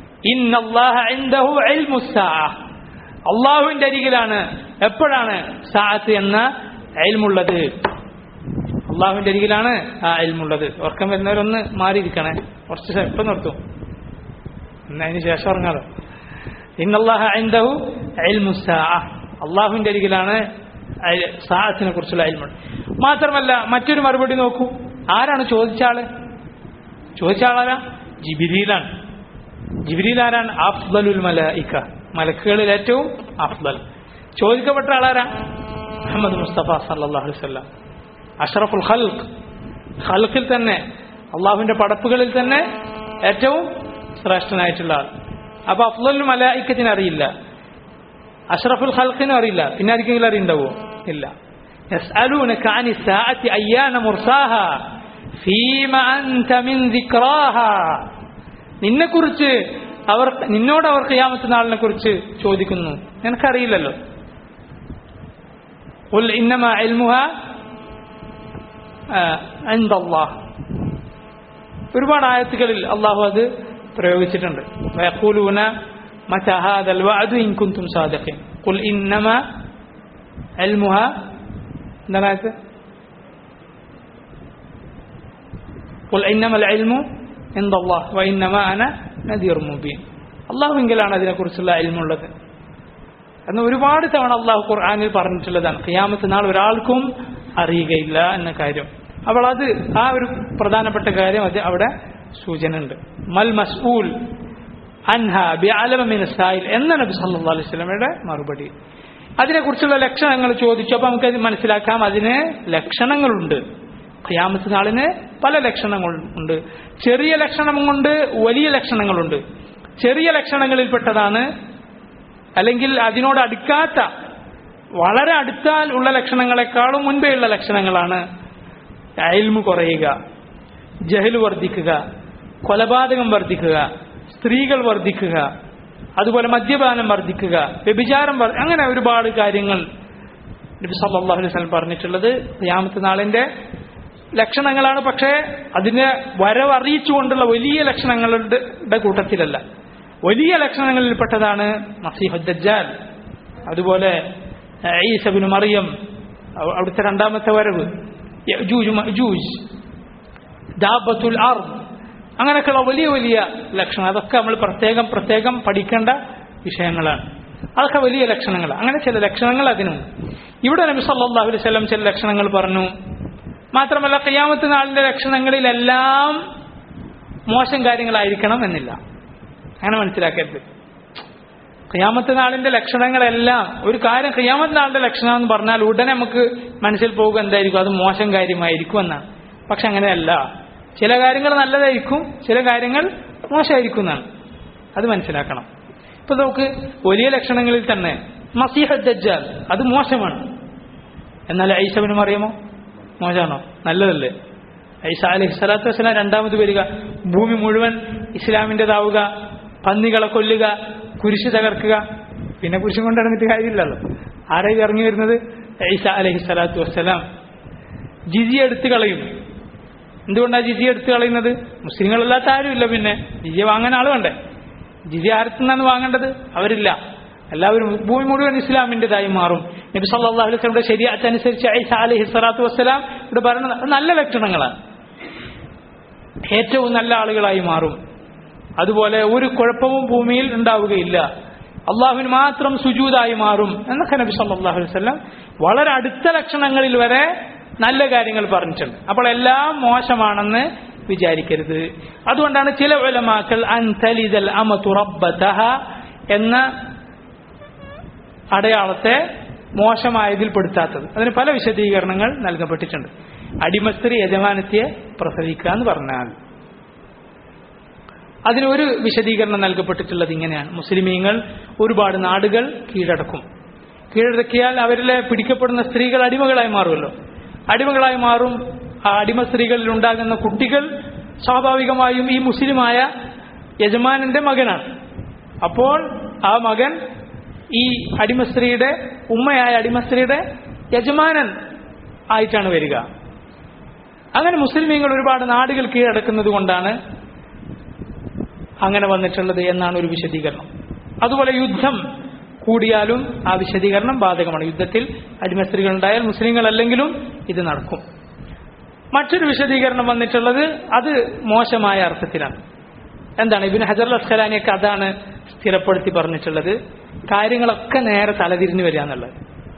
അള്ളാഹുവിന്റെ അരികിലാണ് എപ്പോഴാണ് സാഅത്ത് എന്ന അയൽമുള്ളത് അള്ളാഹുവിന്റെ അരികിലാണ് ആ അയൽമുള്ളത് ഉറക്കം വരുന്നവരൊന്ന് മാറിയിരിക്കണേ കുറച്ച് എപ്പം നിർത്തും എന്നാ അതിന് ശേഷം ഉറങ്ങാലോ ഇന്നല്ലാഹ ഐന്ദഹു ഇൽമു സാഅ അള്ളാഹുവിന്റെ അരികിലാണ് സാഹത്തിനെ കുറിച്ചുള്ള അയൽമുണ്ട് മാത്രമല്ല മറ്റൊരു മറുപടി നോക്കൂ ആരാണ് ചോദിച്ച ആള് ചോദിച്ച ആളാരാ ജിബിരിയിലാണ് ജിബിരിയിൽ ആരാണ് അഫ്ദലുൽ മലയിക്ക മലക്കുകളിൽ ഏറ്റവും അഫ്ദൽ ചോദിക്കപ്പെട്ട ആളാരാ മുഹമ്മദ് മുസ്തഫ സല്ലാഹു അലൈവല്ല അഷറഫുൽ ഖൽഖ് ഖൽഖിൽ തന്നെ അള്ളാഹുവിന്റെ പടപ്പുകളിൽ തന്നെ ഏറ്റവും ശ്രേഷ്ഠനായിട്ടുള്ള ആൾ അപ്പൊ അഫ്ദലുൽ മലായിക്കത്തിന് അറിയില്ല അഷ്റഫുൽ ഖൽഖിനും അറിയില്ല പിന്നെ ആർക്കെങ്കിലും അറിയുണ്ടാവോ ഇല്ല يسألونك عن الساعة أيان مرساها فيما أنت من ذكراها നിന്നെക്കുറിച്ച് അവർ നിന്നോട് അവർ ഖിയാമത്ത് നാളിനെ കുറിച്ച് ചോദിക്കുന്നു നിനക്കറിയില്ലല്ലോ قل إنما علمها عند الله ഒരുപാട് ആയത്തുകളിൽ അള്ളാഹു അത് പ്രയോഗിച്ചിട്ടുണ്ട് വയഖൂലൂന متى هذا الوعد إن كنتم صادقين قل إنما علمها എന്താണ് ആയത്ത് قل إنما العلم عند الله وإنما أنا نذير مبين അള്ളാഹുവിങ്കലാണ് അതിനെക്കുറിച്ചുള്ള അൽമുള്ളത് എന്ന് ഒരുപാട് തവണ അള്ളാഹു ഖുർആാനിൽ പറഞ്ഞിട്ടുള്ളതാണ് ഖിയാമത്ത് നാൾ ഒരാൾക്കും അറിയുകയില്ല എന്ന കാര്യം അപ്പോൾ അത് ആ ഒരു പ്രധാനപ്പെട്ട കാര്യം അത് അവിടെ സൂചന ഉണ്ട് മൽ മസ്ഊൽ അൻഹ ബി അലമിൻ സായിൽ എന്ന നബി സല്ലാ അലൈഹി സ്വലമയുടെ മറുപടി അതിനെക്കുറിച്ചുള്ള ലക്ഷണങ്ങൾ ചോദിച്ചു അപ്പോൾ നമുക്കത് മനസ്സിലാക്കാം അതിന് ലക്ഷണങ്ങളുണ്ട് ഖിയാമത്ത് നാളിന് പല ലക്ഷണങ്ങളുണ്ട് ചെറിയ ലക്ഷണമുണ്ട് വലിയ ലക്ഷണങ്ങളുണ്ട് ചെറിയ ലക്ഷണങ്ങളിൽപ്പെട്ടതാണ് അല്ലെങ്കിൽ അതിനോട് അടുക്കാത്ത വളരെ അടുത്താൽ ഉള്ള ലക്ഷണങ്ങളെക്കാളും മുൻപേയുള്ള ലക്ഷണങ്ങളാണ് അയൽമു കുറയുക ജഹല് വർദ്ധിക്കുക കൊലപാതകം വർദ്ധിക്കുക സ്ത്രീകൾ വർദ്ധിക്കുക അതുപോലെ മദ്യപാനം വർദ്ധിക്കുക വ്യഭിചാരം അങ്ങനെ ഒരുപാട് കാര്യങ്ങൾ നബി സല്ലല്ലാഹു അലൈഹി വസല്ലം പറഞ്ഞിട്ടുള്ളത് ഖിയാമത്ത് നാളിന്റെ ലക്ഷണങ്ങളാണ് പക്ഷേ അതിനെ വരവ് അറിയിച്ചുകൊണ്ടുള്ള വലിയ ലക്ഷണങ്ങളുടെ കൂട്ടത്തിലല്ല വലിയ ലക്ഷണങ്ങളിൽപ്പെട്ടതാണ് മസീഹുദ്ദാൽ അതുപോലെ ഈസബിന് മറിയം അവിടുത്തെ രണ്ടാമത്തെ വരവ് യജൂജ് മഅജൂജ് ദാബത്തുൽ അർദ് അങ്ങനെയൊക്കെയുള്ള വലിയ വലിയ ലക്ഷണം അതൊക്കെ നമ്മൾ പ്രത്യേകം പ്രത്യേകം പഠിക്കേണ്ട വിഷയങ്ങളാണ് അതൊക്കെ വലിയ ലക്ഷണങ്ങൾ അങ്ങനെ ചില ലക്ഷണങ്ങൾ അതിനുണ്ട് ഇവിടെ നബി സല്ലല്ലാഹു അലൈഹി വസല്ലം ചില ലക്ഷണങ്ങൾ പറഞ്ഞു മാത്രമല്ല ഖിയാമത്ത് നാളിന്റെ ലക്ഷണങ്ങളിലെല്ലാം മോശം കാര്യങ്ങളായിരിക്കണം എന്നില്ല അങ്ങനെ മനസ്സിലാക്കരുത് ഖിയാമത്ത് നാളിന്റെ ലക്ഷണങ്ങളെല്ലാം ഒരു കാര്യം ഖിയാമത്ത് നാളിന്റെ ലക്ഷണം എന്ന് പറഞ്ഞാൽ ഉടനെ നമുക്ക് മനസ്സിൽ പോകുക എന്തായിരിക്കും അത് മോശം കാര്യമായിരിക്കും എന്നാണ് പക്ഷെ അങ്ങനെയല്ല ചില കാര്യങ്ങൾ നല്ലതായിരിക്കും ചില കാര്യങ്ങൾ മോശമായിരിക്കും എന്നാണ് അത് മനസ്സിലാക്കണം ഇപ്പൊ നമുക്ക് വലിയ ലക്ഷണങ്ങളിൽ തന്നെ മസീഹ ദജ്ജാൽ അത് മോശമാണ് എന്നാൽ ഐസബിനും അറിയാമോ മോശമാണോ നല്ലതല്ലേ ഐസ അലഹി സ്വലാത്തു വസ്സലാം രണ്ടാമത് വരിക ഭൂമി മുഴുവൻ ഇസ്ലാമിൻ്റെതാവുക പന്നികളെ കൊല്ലുക കുരിശ് തകർക്കുക പിന്നെ കുരിശും കൊണ്ട് ഇറങ്ങിയിട്ട് കാര്യമില്ലല്ലോ ആരായി ഇറങ്ങി വരുന്നത് ഐസ അലഹി സ്വലാത്തു വസ്സലാം ജിജി എടുത്തു കളയും എന്തുകൊണ്ടാണ് ജിജി എടുത്തു കളയുന്നത് മുസ്ലിങ്ങളല്ലാത്ത ആരുമില്ല പിന്നെ ജിജി വാങ്ങാൻ ആൾ വേണ്ടേ ജിജി ആരത്തുനിന്നാണ് വാങ്ങേണ്ടത് അവരില്ല എല്ലാവരും ഭൂമി മുഴുവൻ ഇസ്ലാമിൻ്റെതായി മാറും നബി സല്ലല്ലാഹു അലൈഹി വസല്ലമയുടെ ശരീഅത്ത് അനുസരിച്ച് ഐസ അലൈഹി സ്വലാത്തു വസ്സലാം ഇവിടെ പറയുന്നത് നല്ല ലക്ഷണങ്ങളാണ് ഏറ്റവും നല്ല ആളുകളായി മാറും അതുപോലെ ഒരു കുഴപ്പവും ഭൂമിയിൽ ഉണ്ടാവുകയില്ല അള്ളാഹുവിന് മാത്രം സുജൂതായി മാറും എന്നൊക്കെ നബി സല്ലല്ലാഹു അലൈഹി വസല്ലം വളരെ അടുത്ത ലക്ഷണങ്ങളിൽ വരെ നല്ല കാര്യങ്ങൾ പറഞ്ഞിട്ടുണ്ട് അപ്പോൾ എല്ലാം മോശമാണെന്ന് വിചാരിക്കരുത് അതുകൊണ്ടാണ് ചില ഉലമാക്കൾ അൻതലിദൽ അമതു റബ്ബതഹ എന്ന അടയാളത്തെ മോശമായതിൽ പെടുത്താത്തത് അതിന് പല വിശദീകരണങ്ങൾ നൽകപ്പെട്ടിട്ടുണ്ട് അടിമസ്ത്രീ യജമാനത്തെ പ്രസവിക്കുക എന്ന് പറഞ്ഞാൽ അതിനൊരു വിശദീകരണം നൽകപ്പെട്ടിട്ടുള്ളത് ഇങ്ങനെയാണ് മുസ്ലിമീങ്ങൾ ഒരുപാട് നാടുകൾ കീഴടക്കും കീഴടക്കിയാൽ അവരിലെ പിടിക്കപ്പെടുന്ന സ്ത്രീകൾ അടിമകളായി മാറുമല്ലോ അടിമകളായി മാറും ആ അടിമ സ്ത്രീകളിൽ ഉണ്ടാകുന്ന കുട്ടികൾ സ്വാഭാവികമായും ഈ മുസ്ലിമായ യജമാനന്റെ മകനാണ് അപ്പോൾ ആ മകൻ ഈ അടിമസ്ത്രീയുടെ ഉമ്മയായ അടിമസ്ത്രീയുടെ യജമാനൻ ആയിട്ടാണ് വരിക അങ്ങനെ മുസ്ലിമീങ്ങൾ ഒരുപാട് നാടുകൾ കീഴടക്കുന്നത് കൊണ്ടാണ് അങ്ങനെ വന്നിട്ടുള്ളത് എന്നാണ് ഒരു വിശദീകരണം അതുപോലെ യുദ്ധം കൂടിയാലും ആ വിശദീകരണം ബാധകമാണ് യുദ്ധത്തിൽ അടിമസ്ത്രീകൾ ഉണ്ടായാൽ മുസ്ലിങ്ങൾ അല്ലെങ്കിലും ഇത് നടക്കും മറ്റൊരു വിശദീകരണം വന്നിട്ടുള്ളത് അത് മോശമായ അർത്ഥത്തിലാണ് എന്താണ് ഇബിൻ ഹജർ അസ്ഖലാനിയൊക്കെ അതാണ് സ്ഥിരപ്പെടുത്തി പറഞ്ഞിട്ടുള്ളത് കാര്യങ്ങളൊക്കെ നേരെ തലതിരിഞ്ഞു വരിക എന്നുള്ളത്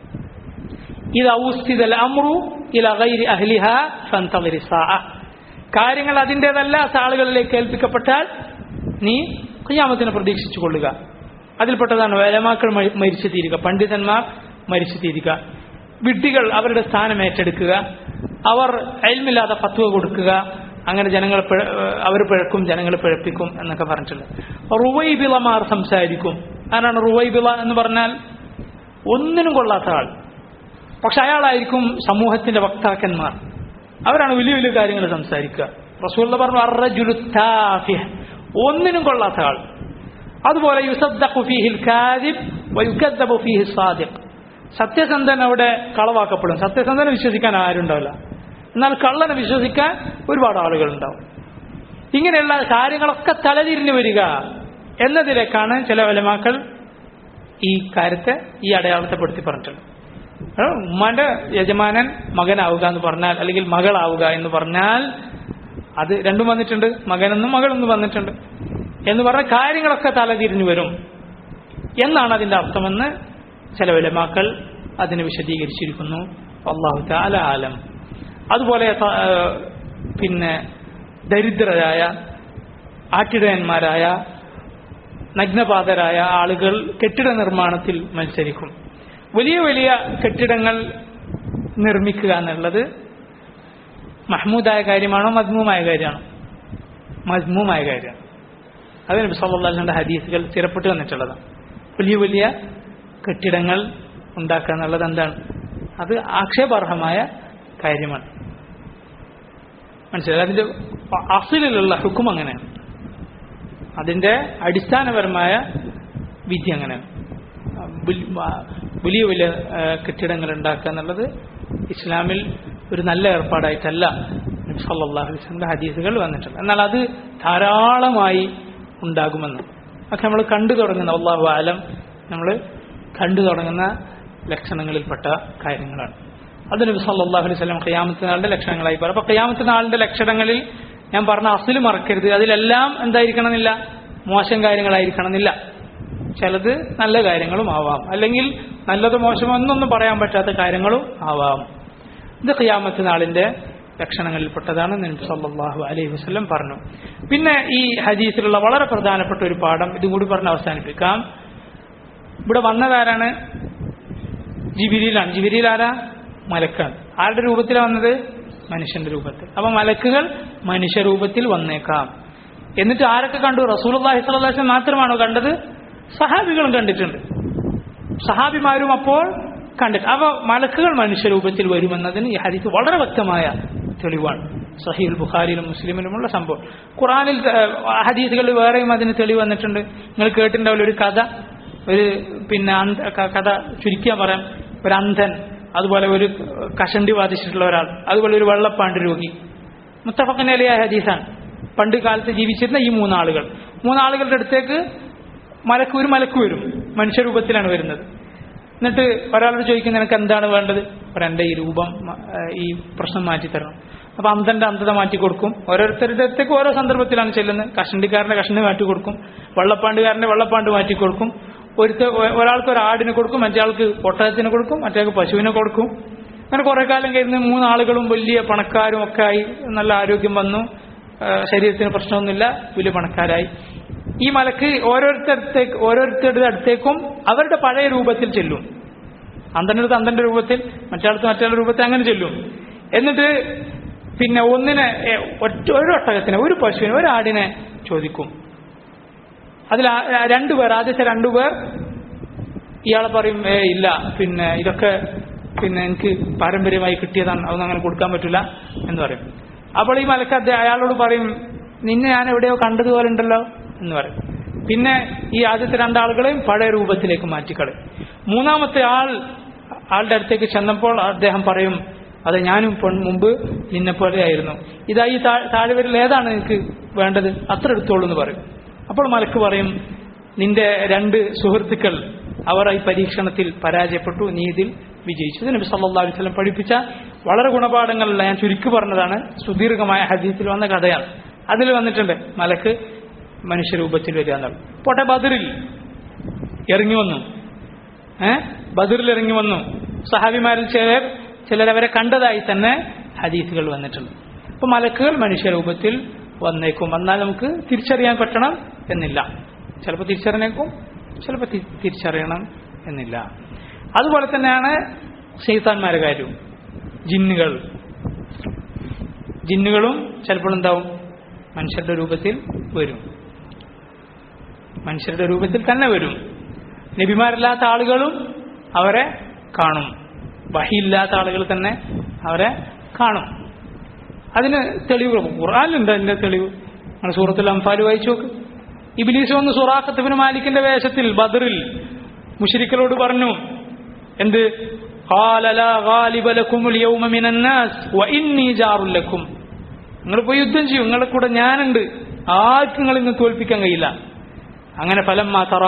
ഇത് ഔസ്ഥിതൽ അമ്രു ഇല ഗൈരി അഹ്ലിഹ ഫന്തളിരി സാഅ കാര്യങ്ങൾ അതിൻ്റെതല്ല ആളുകളിലേക്ക് ഏൽപ്പിക്കപ്പെട്ടാൽ നീ ഖിയാമത്തിനെ പ്രതീക്ഷിച്ചു കൊള്ളുക അതിൽപ്പെട്ടതാണ് വേലമാക്കൾ മരിച്ചു തീരുക പണ്ഡിതന്മാർ മരിച്ചു തീരുക വിഡ്ഢികൾ അവരുടെ സ്ഥാനം ഏറ്റെടുക്കുക അവർ അയൽമില്ലാതെ ഫത്വ കൊടുക്കുക അങ്ങനെ ജനങ്ങൾ അവർ പിഴക്കും ജനങ്ങൾ പിഴപ്പിക്കും എന്നൊക്കെ പറഞ്ഞിട്ടുണ്ട് റുവൈബിളമാർ സംസാരിക്കും ആരാണ് റുവൈബിള എന്ന് പറഞ്ഞാൽ ഒന്നിനും കൊള്ളാത്ത ആൾ പക്ഷെ അയാളായിരിക്കും സമൂഹത്തിന്റെ വക്താക്കന്മാർ അവരാണ് വലിയ വലിയ കാര്യങ്ങൾ സംസാരിക്കുക റസൂള്ള പറഞ്ഞു അറജുലുത്താഫിഹ് ഒന്നിനും കൊള്ളാത്ത ആൾ അതുപോലെ യുസദ്ദഖു ഫീഹിൽ കാദിബ് വയുക്കദ്ദബു ഫീഹി സാദിഖ് സത്യസന്ധൻ അവിടെ കളവാക്കപ്പെടും സത്യസന്ധനെ വിശ്വസിക്കാൻ ആരുണ്ടാവില്ല എന്നാൽ കള്ളനെ വിശ്വസിക്കാൻ ഒരുപാട് ആളുകൾ ഉണ്ടാവും ഇങ്ങനെയുള്ള കാര്യങ്ങളൊക്കെ തലതിരിഞ്ഞു വരിക എന്നതിലേക്കാണ് ചില വലമാക്കൾ ഈ കാര്യത്തെ ഈ അടയാളത്തെ പെടുത്തി പറഞ്ഞിട്ടുള്ളത് ഉമ്മാന്റെ യജമാനൻ മകനാവുക എന്ന് പറഞ്ഞാൽ അല്ലെങ്കിൽ മകളാവുക എന്ന് പറഞ്ഞാൽ അത് രണ്ടും വന്നിട്ടുണ്ട് മകനെന്നും മകളെന്നും വന്നിട്ടുണ്ട് എന്ന് പറഞ്ഞ കാര്യങ്ങളൊക്കെ തലതിരിഞ്ഞു വരും എന്നാണ് അതിന്റെ അർത്ഥമെന്ന് ചില വിലമാക്കൾ അതിനെ വിശദീകരിച്ചിരിക്കുന്നു അള്ളാഹു താല ആലം അതുപോലെ പിന്നെ ദരിദ്രരായ ആട്ടിടയന്മാരായ നഗ്നപാതരായ ആളുകൾ കെട്ടിട നിർമ്മാണത്തിൽ മത്സരിക്കും വലിയ വലിയ കെട്ടിടങ്ങൾ നിർമ്മിക്കുക എന്നുള്ളത് മഹ്മൂദായ കാര്യമാണോ മദ്മൂമായ കാര്യമാണോ മദ്മൂമായ കാര്യമാണ് അത് നബി സല്ലാഹുന്റെ ഹദീസുകൾ സ്ഥിരപ്പെട്ട് വന്നിട്ടുള്ളതാണ് വലിയ വലിയ കെട്ടിടങ്ങൾ ഉണ്ടാക്കുക എന്നുള്ളത് എന്താണ് അത് ആക്ഷേപാർഹമായ കാര്യമാണ് മനസ്സിലായി അതിന്റെ അസിലുള്ള ഹുക്കും അങ്ങനെയാണ് അതിന്റെ അടിസ്ഥാനപരമായ വിധി അങ്ങനെയാണ് വലിയ വലിയ കെട്ടിടങ്ങൾ ഉണ്ടാക്കുക എന്നുള്ളത് ഇസ്ലാമിൽ ഒരു നല്ല ഏർപ്പാടായിട്ടല്ല നബി സല്ലല്ലാഹു അലൈഹി വസല്ലം ഹദീസുകൾ വന്നിട്ടുണ്ട് എന്നാൽ അത് ധാരാളമായി ഉണ്ടാകുമെന്ന് ഒക്കെ നമ്മൾ കണ്ടു തുടങ്ങുന്ന അള്ളാഹു ആലം നമ്മൾ കണ്ടു തുടങ്ങുന്ന ലക്ഷണങ്ങളിൽപ്പെട്ട കാര്യങ്ങളാണ് അത് നബി സല്ലല്ലാഹു അലൈഹി വസല്ലം ഖിയാമത്ത് നാളിന്റെ ലക്ഷണങ്ങളായി പറയും അപ്പോൾ ഖിയാമത്ത് നാളിന്റെ ലക്ഷണങ്ങളിൽ ഞാൻ പറഞ്ഞ അസിൽ മറക്കരുത് അതിലെല്ലാം എന്തായിരിക്കണമെന്നില്ല മോശം കാര്യങ്ങളായിരിക്കണമെന്നില്ല ചിലത് നല്ല കാര്യങ്ങളും ആവാം അല്ലെങ്കിൽ നല്ലത് മോശമോ എന്നൊന്നും പറയാൻ പറ്റാത്ത കാര്യങ്ങളും ആവാം ഇത് ഖിയാമത്ത് നാളിന്റെ ലക്ഷണങ്ങളിൽപ്പെട്ടതാണ് നബി സല്ലല്ലാഹു അലൈഹി വസല്ലം പറഞ്ഞു പിന്നെ ഈ ഹദീസിലുള്ള വളരെ പ്രധാനപ്പെട്ട ഒരു പാഠം ഇതും കൂടി പറഞ്ഞ് അവസാനിപ്പിക്കാം ഇവിടെ വന്നതാരാണ് ജിബിരിയിലാണ് ജിബിരിയിൽ ആരാ മലക്കാണ് ആരുടെ രൂപത്തിലാണ് വന്നത് മനുഷ്യന്റെ രൂപത്തിൽ അപ്പൊ മലക്കുകൾ മനുഷ്യരൂപത്തിൽ വന്നേക്കാം എന്നിട്ട് ആരൊക്കെ കണ്ടു റസൂൽ അള്ളാഹി സ്വലാസ്ലം മാത്രമാണോ കണ്ടത് സഹാബികളും കണ്ടിട്ടുണ്ട് സഹാബിമാരും അപ്പോൾ കണ്ടിട്ട് അവ മലക്കുകൾ മനുഷ്യരൂപത്തിൽ വരുമെന്നതിന് ഈ ഹദീസ് വളരെ വ്യക്തമായ തെളിവാണ് സഹീൽ ബുഖാരിയിലും മുസ്ലിമിലുമുള്ള സംഭവം ഖുറാനിൽ ഹദീസുകളിൽ വേറെയും അതിന് തെളിവ് വന്നിട്ടുണ്ട് നിങ്ങൾ കേട്ടിട്ടുണ്ടാവില്ല ഒരു കഥ ഒരു പിന്നെ കഥ ചുരുക്കിയാൻ പറയാം ഒരു അന്ധൻ അതുപോലെ ഒരു കഷണ്ടി ബാധിച്ചിട്ടുള്ള ഒരാൾ അതുപോലെ ഒരു വെള്ളപ്പാണ്ട് രോഗി മുത്തഫക്കനലിയായ ഹദീസാണ് പണ്ട് കാലത്ത് ജീവിച്ചിരുന്ന ഈ മൂന്നാളുകൾ മൂന്നാളുകളുടെ അടുത്തേക്ക് മലക്ക് ഒരു മലക്ക് വരും മനുഷ്യരൂപത്തിലാണ് വരുന്നത് എന്നിട്ട് ഒരാളോട് ചോദിക്കുന്ന നിനക്ക് എന്താണ് വേണ്ടത് അപ്പോൾ എൻ്റെ ഈ രൂപം ഈ പ്രശ്നം മാറ്റി തരണം അപ്പൊ അന്ധന്റെ അന്ധത മാറ്റി കൊടുക്കും ഓരോരുത്തരുടെ അടുത്തേക്ക് ഓരോ സന്ദർഭത്തിലാണ് ചെല്ലുന്നത് കഷണ്ടിക്കാരന്റെ കഷണ്ടി മാറ്റി കൊടുക്കും വെള്ളപ്പാണ്ടുകാരന്റെ വെള്ളപ്പാണ്ട് മാറ്റി കൊടുക്കും ഒരുത്ത ഒരാൾക്ക് ഒരു ആടിനെ കൊടുക്കും മറ്റേയാൾക്ക് ഒട്ടകത്തിന് കൊടുക്കും മറ്റേയാൾക്ക് പശുവിനെ കൊടുക്കും അങ്ങനെ കുറെ കാലം കഴിഞ്ഞ് മൂന്നാളുകളും വലിയ പണക്കാരും ഒക്കെ ആയി നല്ല ആരോഗ്യം വന്നു ശരീരത്തിന് പ്രശ്നമൊന്നുമില്ല വലിയ പണക്കാരായി ഈ മലക്ക് ഓരോരുത്തരത്തേക്ക് ഓരോരുത്തരുടെ അടുത്തേക്കും അവരുടെ പഴയ രൂപത്തിൽ ചെല്ലും അന്തൻ്റെ അടുത്ത് അന്തൻ്റെ രൂപത്തിൽ മറ്റാളത്ത് മറ്റാളുടെ രൂപത്തിൽ അങ്ങനെ ചെല്ലും എന്നിട്ട് പിന്നെ ഒന്നിനെ ഏ, ഒറ്റ ഒരു ഒട്ടകത്തിനെ ഒരു പശുവിനെ ഒരു ആടിനെ ചോദിക്കും അതിൽ ആ- ആ രണ്ടുപേർ ആദ്യത്തെ രണ്ടുപേർ ഇയാളെ പറയും ഏ ഇല്ല പിന്നെ ഇതൊക്കെ പിന്നെ എനിക്ക് പാരമ്പര്യമായി കിട്ടിയതാണ് അതൊന്നും അങ്ങനെ കൊടുക്കാൻ പറ്റില്ല എന്ന് പറയും അപ്പോൾ ഈ മലക്ക് അദ്ദേഹം അയാളോട് പറയും നിന്നെ ഞാൻ എവിടെയോ കണ്ടതുപോലെ ഉണ്ടല്ലോ എന്ന് പറയും പിന്നെ ഈ ആദ്യത്തെ രണ്ടാളുകളെയും പഴയ രൂപത്തിലേക്ക് മാറ്റിക്കളയും മൂന്നാമത്തെ ആൾ ആളുടെ അടുത്തേക്ക് ചെന്നപ്പോൾ അദ്ദേഹം പറയും അതെ ഞാനും ഇപ്പോൾ മുമ്പ് നിന്നെ പോലെയായിരുന്നു ഇതാ ഈ താ- താഴ്വരിൽ ഏതാണ് എനിക്ക് വേണ്ടത് അത്ര എടുത്തോളൂ എന്ന് പറയും അപ്പോൾ മലക്ക് പറയും നിന്റെ രണ്ട് സുഹൃത്തുക്കൾ അവർ ഈ പരീക്ഷണത്തിൽ പരാജയപ്പെട്ടു നീ ഇതിൽ വിജയിച്ചു ഇത് നബി സല്ലല്ലാഹു അലൈഹി വസല്ലം പഠിപ്പിച്ച വളരെ ഗുണപാഠങ്ങളല്ല ഞാൻ ചുരുക്കി പറഞ്ഞതാണ് സുദീർഘമായ ഹദീസിൽ വന്ന കഥയാണ് അതിൽ വന്നിട്ടുണ്ട് മലക്ക് മനുഷ്യരൂപത്തിൽ വരിക എന്നുള്ളത് പോട്ടെ ബദറിൽ ഇറങ്ങി വന്നു ഏ ബദറിൽ ഇറങ്ങി വന്നു സഹാബിമാരിൽ ചിലർ ചിലരവരെ കണ്ടതായി തന്നെ ഹദീസുകൾ വന്നിട്ടുണ്ട് അപ്പൊ മലക്കുകൾ മനുഷ്യരൂപത്തിൽ വന്നേക്കും വന്നാൽ നമുക്ക് തിരിച്ചറിയാൻ പറ്റണം എന്നില്ല ചിലപ്പോൾ തിരിച്ചറിഞ്ഞേക്കും ചിലപ്പോൾ തി- തിരിച്ചറിയണം എന്നില്ല അതുപോലെ തന്നെയാണ് ശൈത്താന്മാരുടെ കാര്യവും ജിന്നുകൾ ജിന്നുകളും ചിലപ്പോൾ എന്താവും മനുഷ്യരുടെ രൂപത്തിൽ വരും മനുഷ്യരുടെ രൂപത്തിൽ തന്നെ വരും നബിമാരല്ലാത്ത ആളുകളും അവരെ കാണും വഹിയില്ലാത്ത ആളുകൾ തന്നെ അവരെ കാണും അതിന് തെളിവുകൾ ഖുർആാനിലുണ്ട് അതിന്റെ തെളിവ് നിങ്ങൾ സൂറത്തുൽ അംഫാൽ വായിച്ചു നോക്ക് ഇബിലീസ് വന്ന് സുറാഖത്തുബിന് മാലിക്കിന്റെ വേഷത്തിൽ ബദറിൽ മുഷരിക്കളോട് പറഞ്ഞു എന്ത് قال لا غالب لكم اليوم من الناس واني جار لكم നിങ്ങൾ പോയി യുദ്ധം ചെയ്യും നിങ്ങളെ കൂടെ ഞാനുണ്ട് ആർക്കും നിങ്ങൾ ഇന്ന് തോൽപ്പിക്കാൻ കഴിയില്ല അങ്ങനെ ഫലം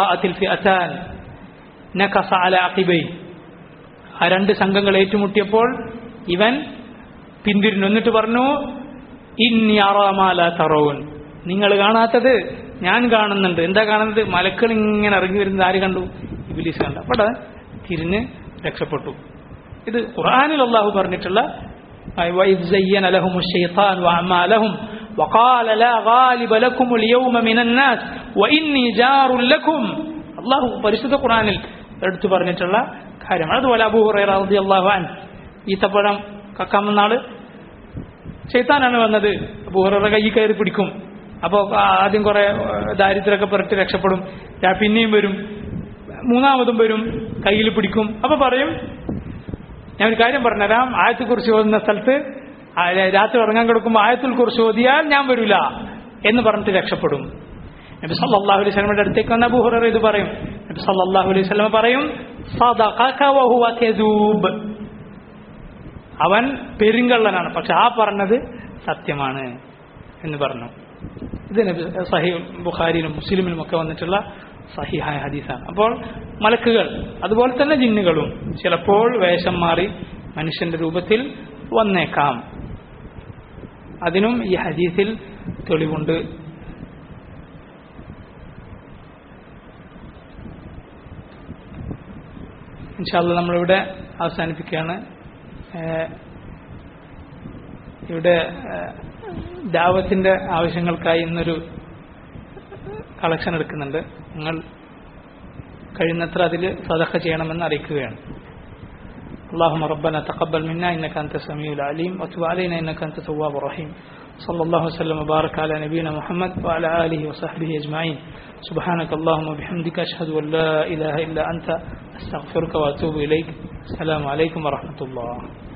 ആ രണ്ട് സംഘങ്ങൾ ഏറ്റുമുട്ടിയപ്പോൾ ഇവൻ പിന്തിരിഞ്ഞു എന്നിട്ട് പറഞ്ഞു ഇന്നി അറാമാല തറോൻ നിങ്ങൾ കാണാത്തത് ഞാൻ കാണുന്നുണ്ട് എന്താ കാണുന്നത് മലക്കൾ ഇങ്ങനെ ഇറങ്ങി വരുന്നത് ആര് കണ്ടു ഇബിലീസ് കണ്ടു അപ്പോൾ തിരിഞ്ഞ് രക്ഷപ്പെട്ടു ഇത് ഖുർആനിൽ അള്ളാഹു പറഞ്ഞിട്ടുള്ള وإذ زين لهم الشيطان وأعمالهم وقال لا غالب لكم اليوم من الناس وإني جار لكم അള്ളാഹു പരിശുദ്ധ ഖുർആനിൽ എടുത്തു പറഞ്ഞിട്ടുള്ള കാര്യമാണ് അതുപോലെ അബൂ ഹുറൈറ റളിയല്ലാഹു അൻ ഈത്തപ്പഴം കക്കാൻ നാള് ചെയ്ത്താനാണ് വന്നത് അബൂ ഹുറൈറ കൈ കയറി പിടിക്കും അപ്പോൾ ആദ്യം കുറെ ദാരിദ്ര്യമൊക്കെ പുറത്ത് രക്ഷപ്പെടും ഞാൻ പിന്നെയും വരും മൂന്നാമതും വരും കയ്യിൽ പിടിക്കും അപ്പൊ പറയും ഞാൻ ഒരു കാര്യം പറഞ്ഞുതരാം ആയത്തെ കുറിച്ച് ഓതുന്ന സ്ഥലത്ത് ആ രാത്രി ഉറങ്ങാൻ കിടക്കുമ്പോൾ ആയത്തിൽ കുറിച്ച് ഓതിയാൽ ഞാൻ വരില്ല എന്ന് പറഞ്ഞിട്ട് രക്ഷപ്പെടും നബി സല്ലല്ലാഹു അലൈഹി വസല്ലമയുടെ അടുത്തേക്ക് വന്ന അബൂ ഹുറൈറ ഇത് പറയും നബി സല്ലല്ലാഹു അലൈഹി വസല്ലമ പറയും സദഖക വഹുവ കദൂബ് അവൻ പെരുങ്കള്ളനാണ് പക്ഷെ ആ പറഞ്ഞത് സത്യമാണ് എന്ന് പറഞ്ഞു ഇത് നബി സഹീ ബുഖാരിയിലും മുസ്ലിമിലും ഒക്കെ വന്നിട്ടുള്ള സഹിഹായ ഹദീസാണ് അപ്പോൾ മലക്കുകൾ അതുപോലെ തന്നെ ജിന്നുകളും ചിലപ്പോൾ വേഷം മാറി മനുഷ്യന്റെ രൂപത്തിൽ വന്നേക്കാം അതിനും ഈ ഹദീസിൽ തെളിവുണ്ട് ഇൻഷാല്ല നമ്മളിവിടെ അവസാനിപ്പിക്കുകയാണ് ഏഹ് ഇവിടെ ഏഹ് ദാവത്തിന്റെ ആവശ്യങ്ങൾക്കായി ഇന്നൊരു കളക്ഷൻ എടുക്കുന്നുണ്ട് നിങ്ങൾ കഴിയുന്നത്ര അതിൽ സദഖ ചെയ്യണമെന്ന് അറിയിക്കുകയാണ് اللهم ربنا تقبل منا إنك أنت السميع العليم وتب علينا إنك أنت التواب الرحيم صلى الله وسلم وبارك على نبينا محمد وعلى آله وصحبه أجمعين سبحانك اللهم وبحمدك أشهد أن لا إله إلا أنت أستغفرك وأتوب إليك السلام عليكم ورحمة الله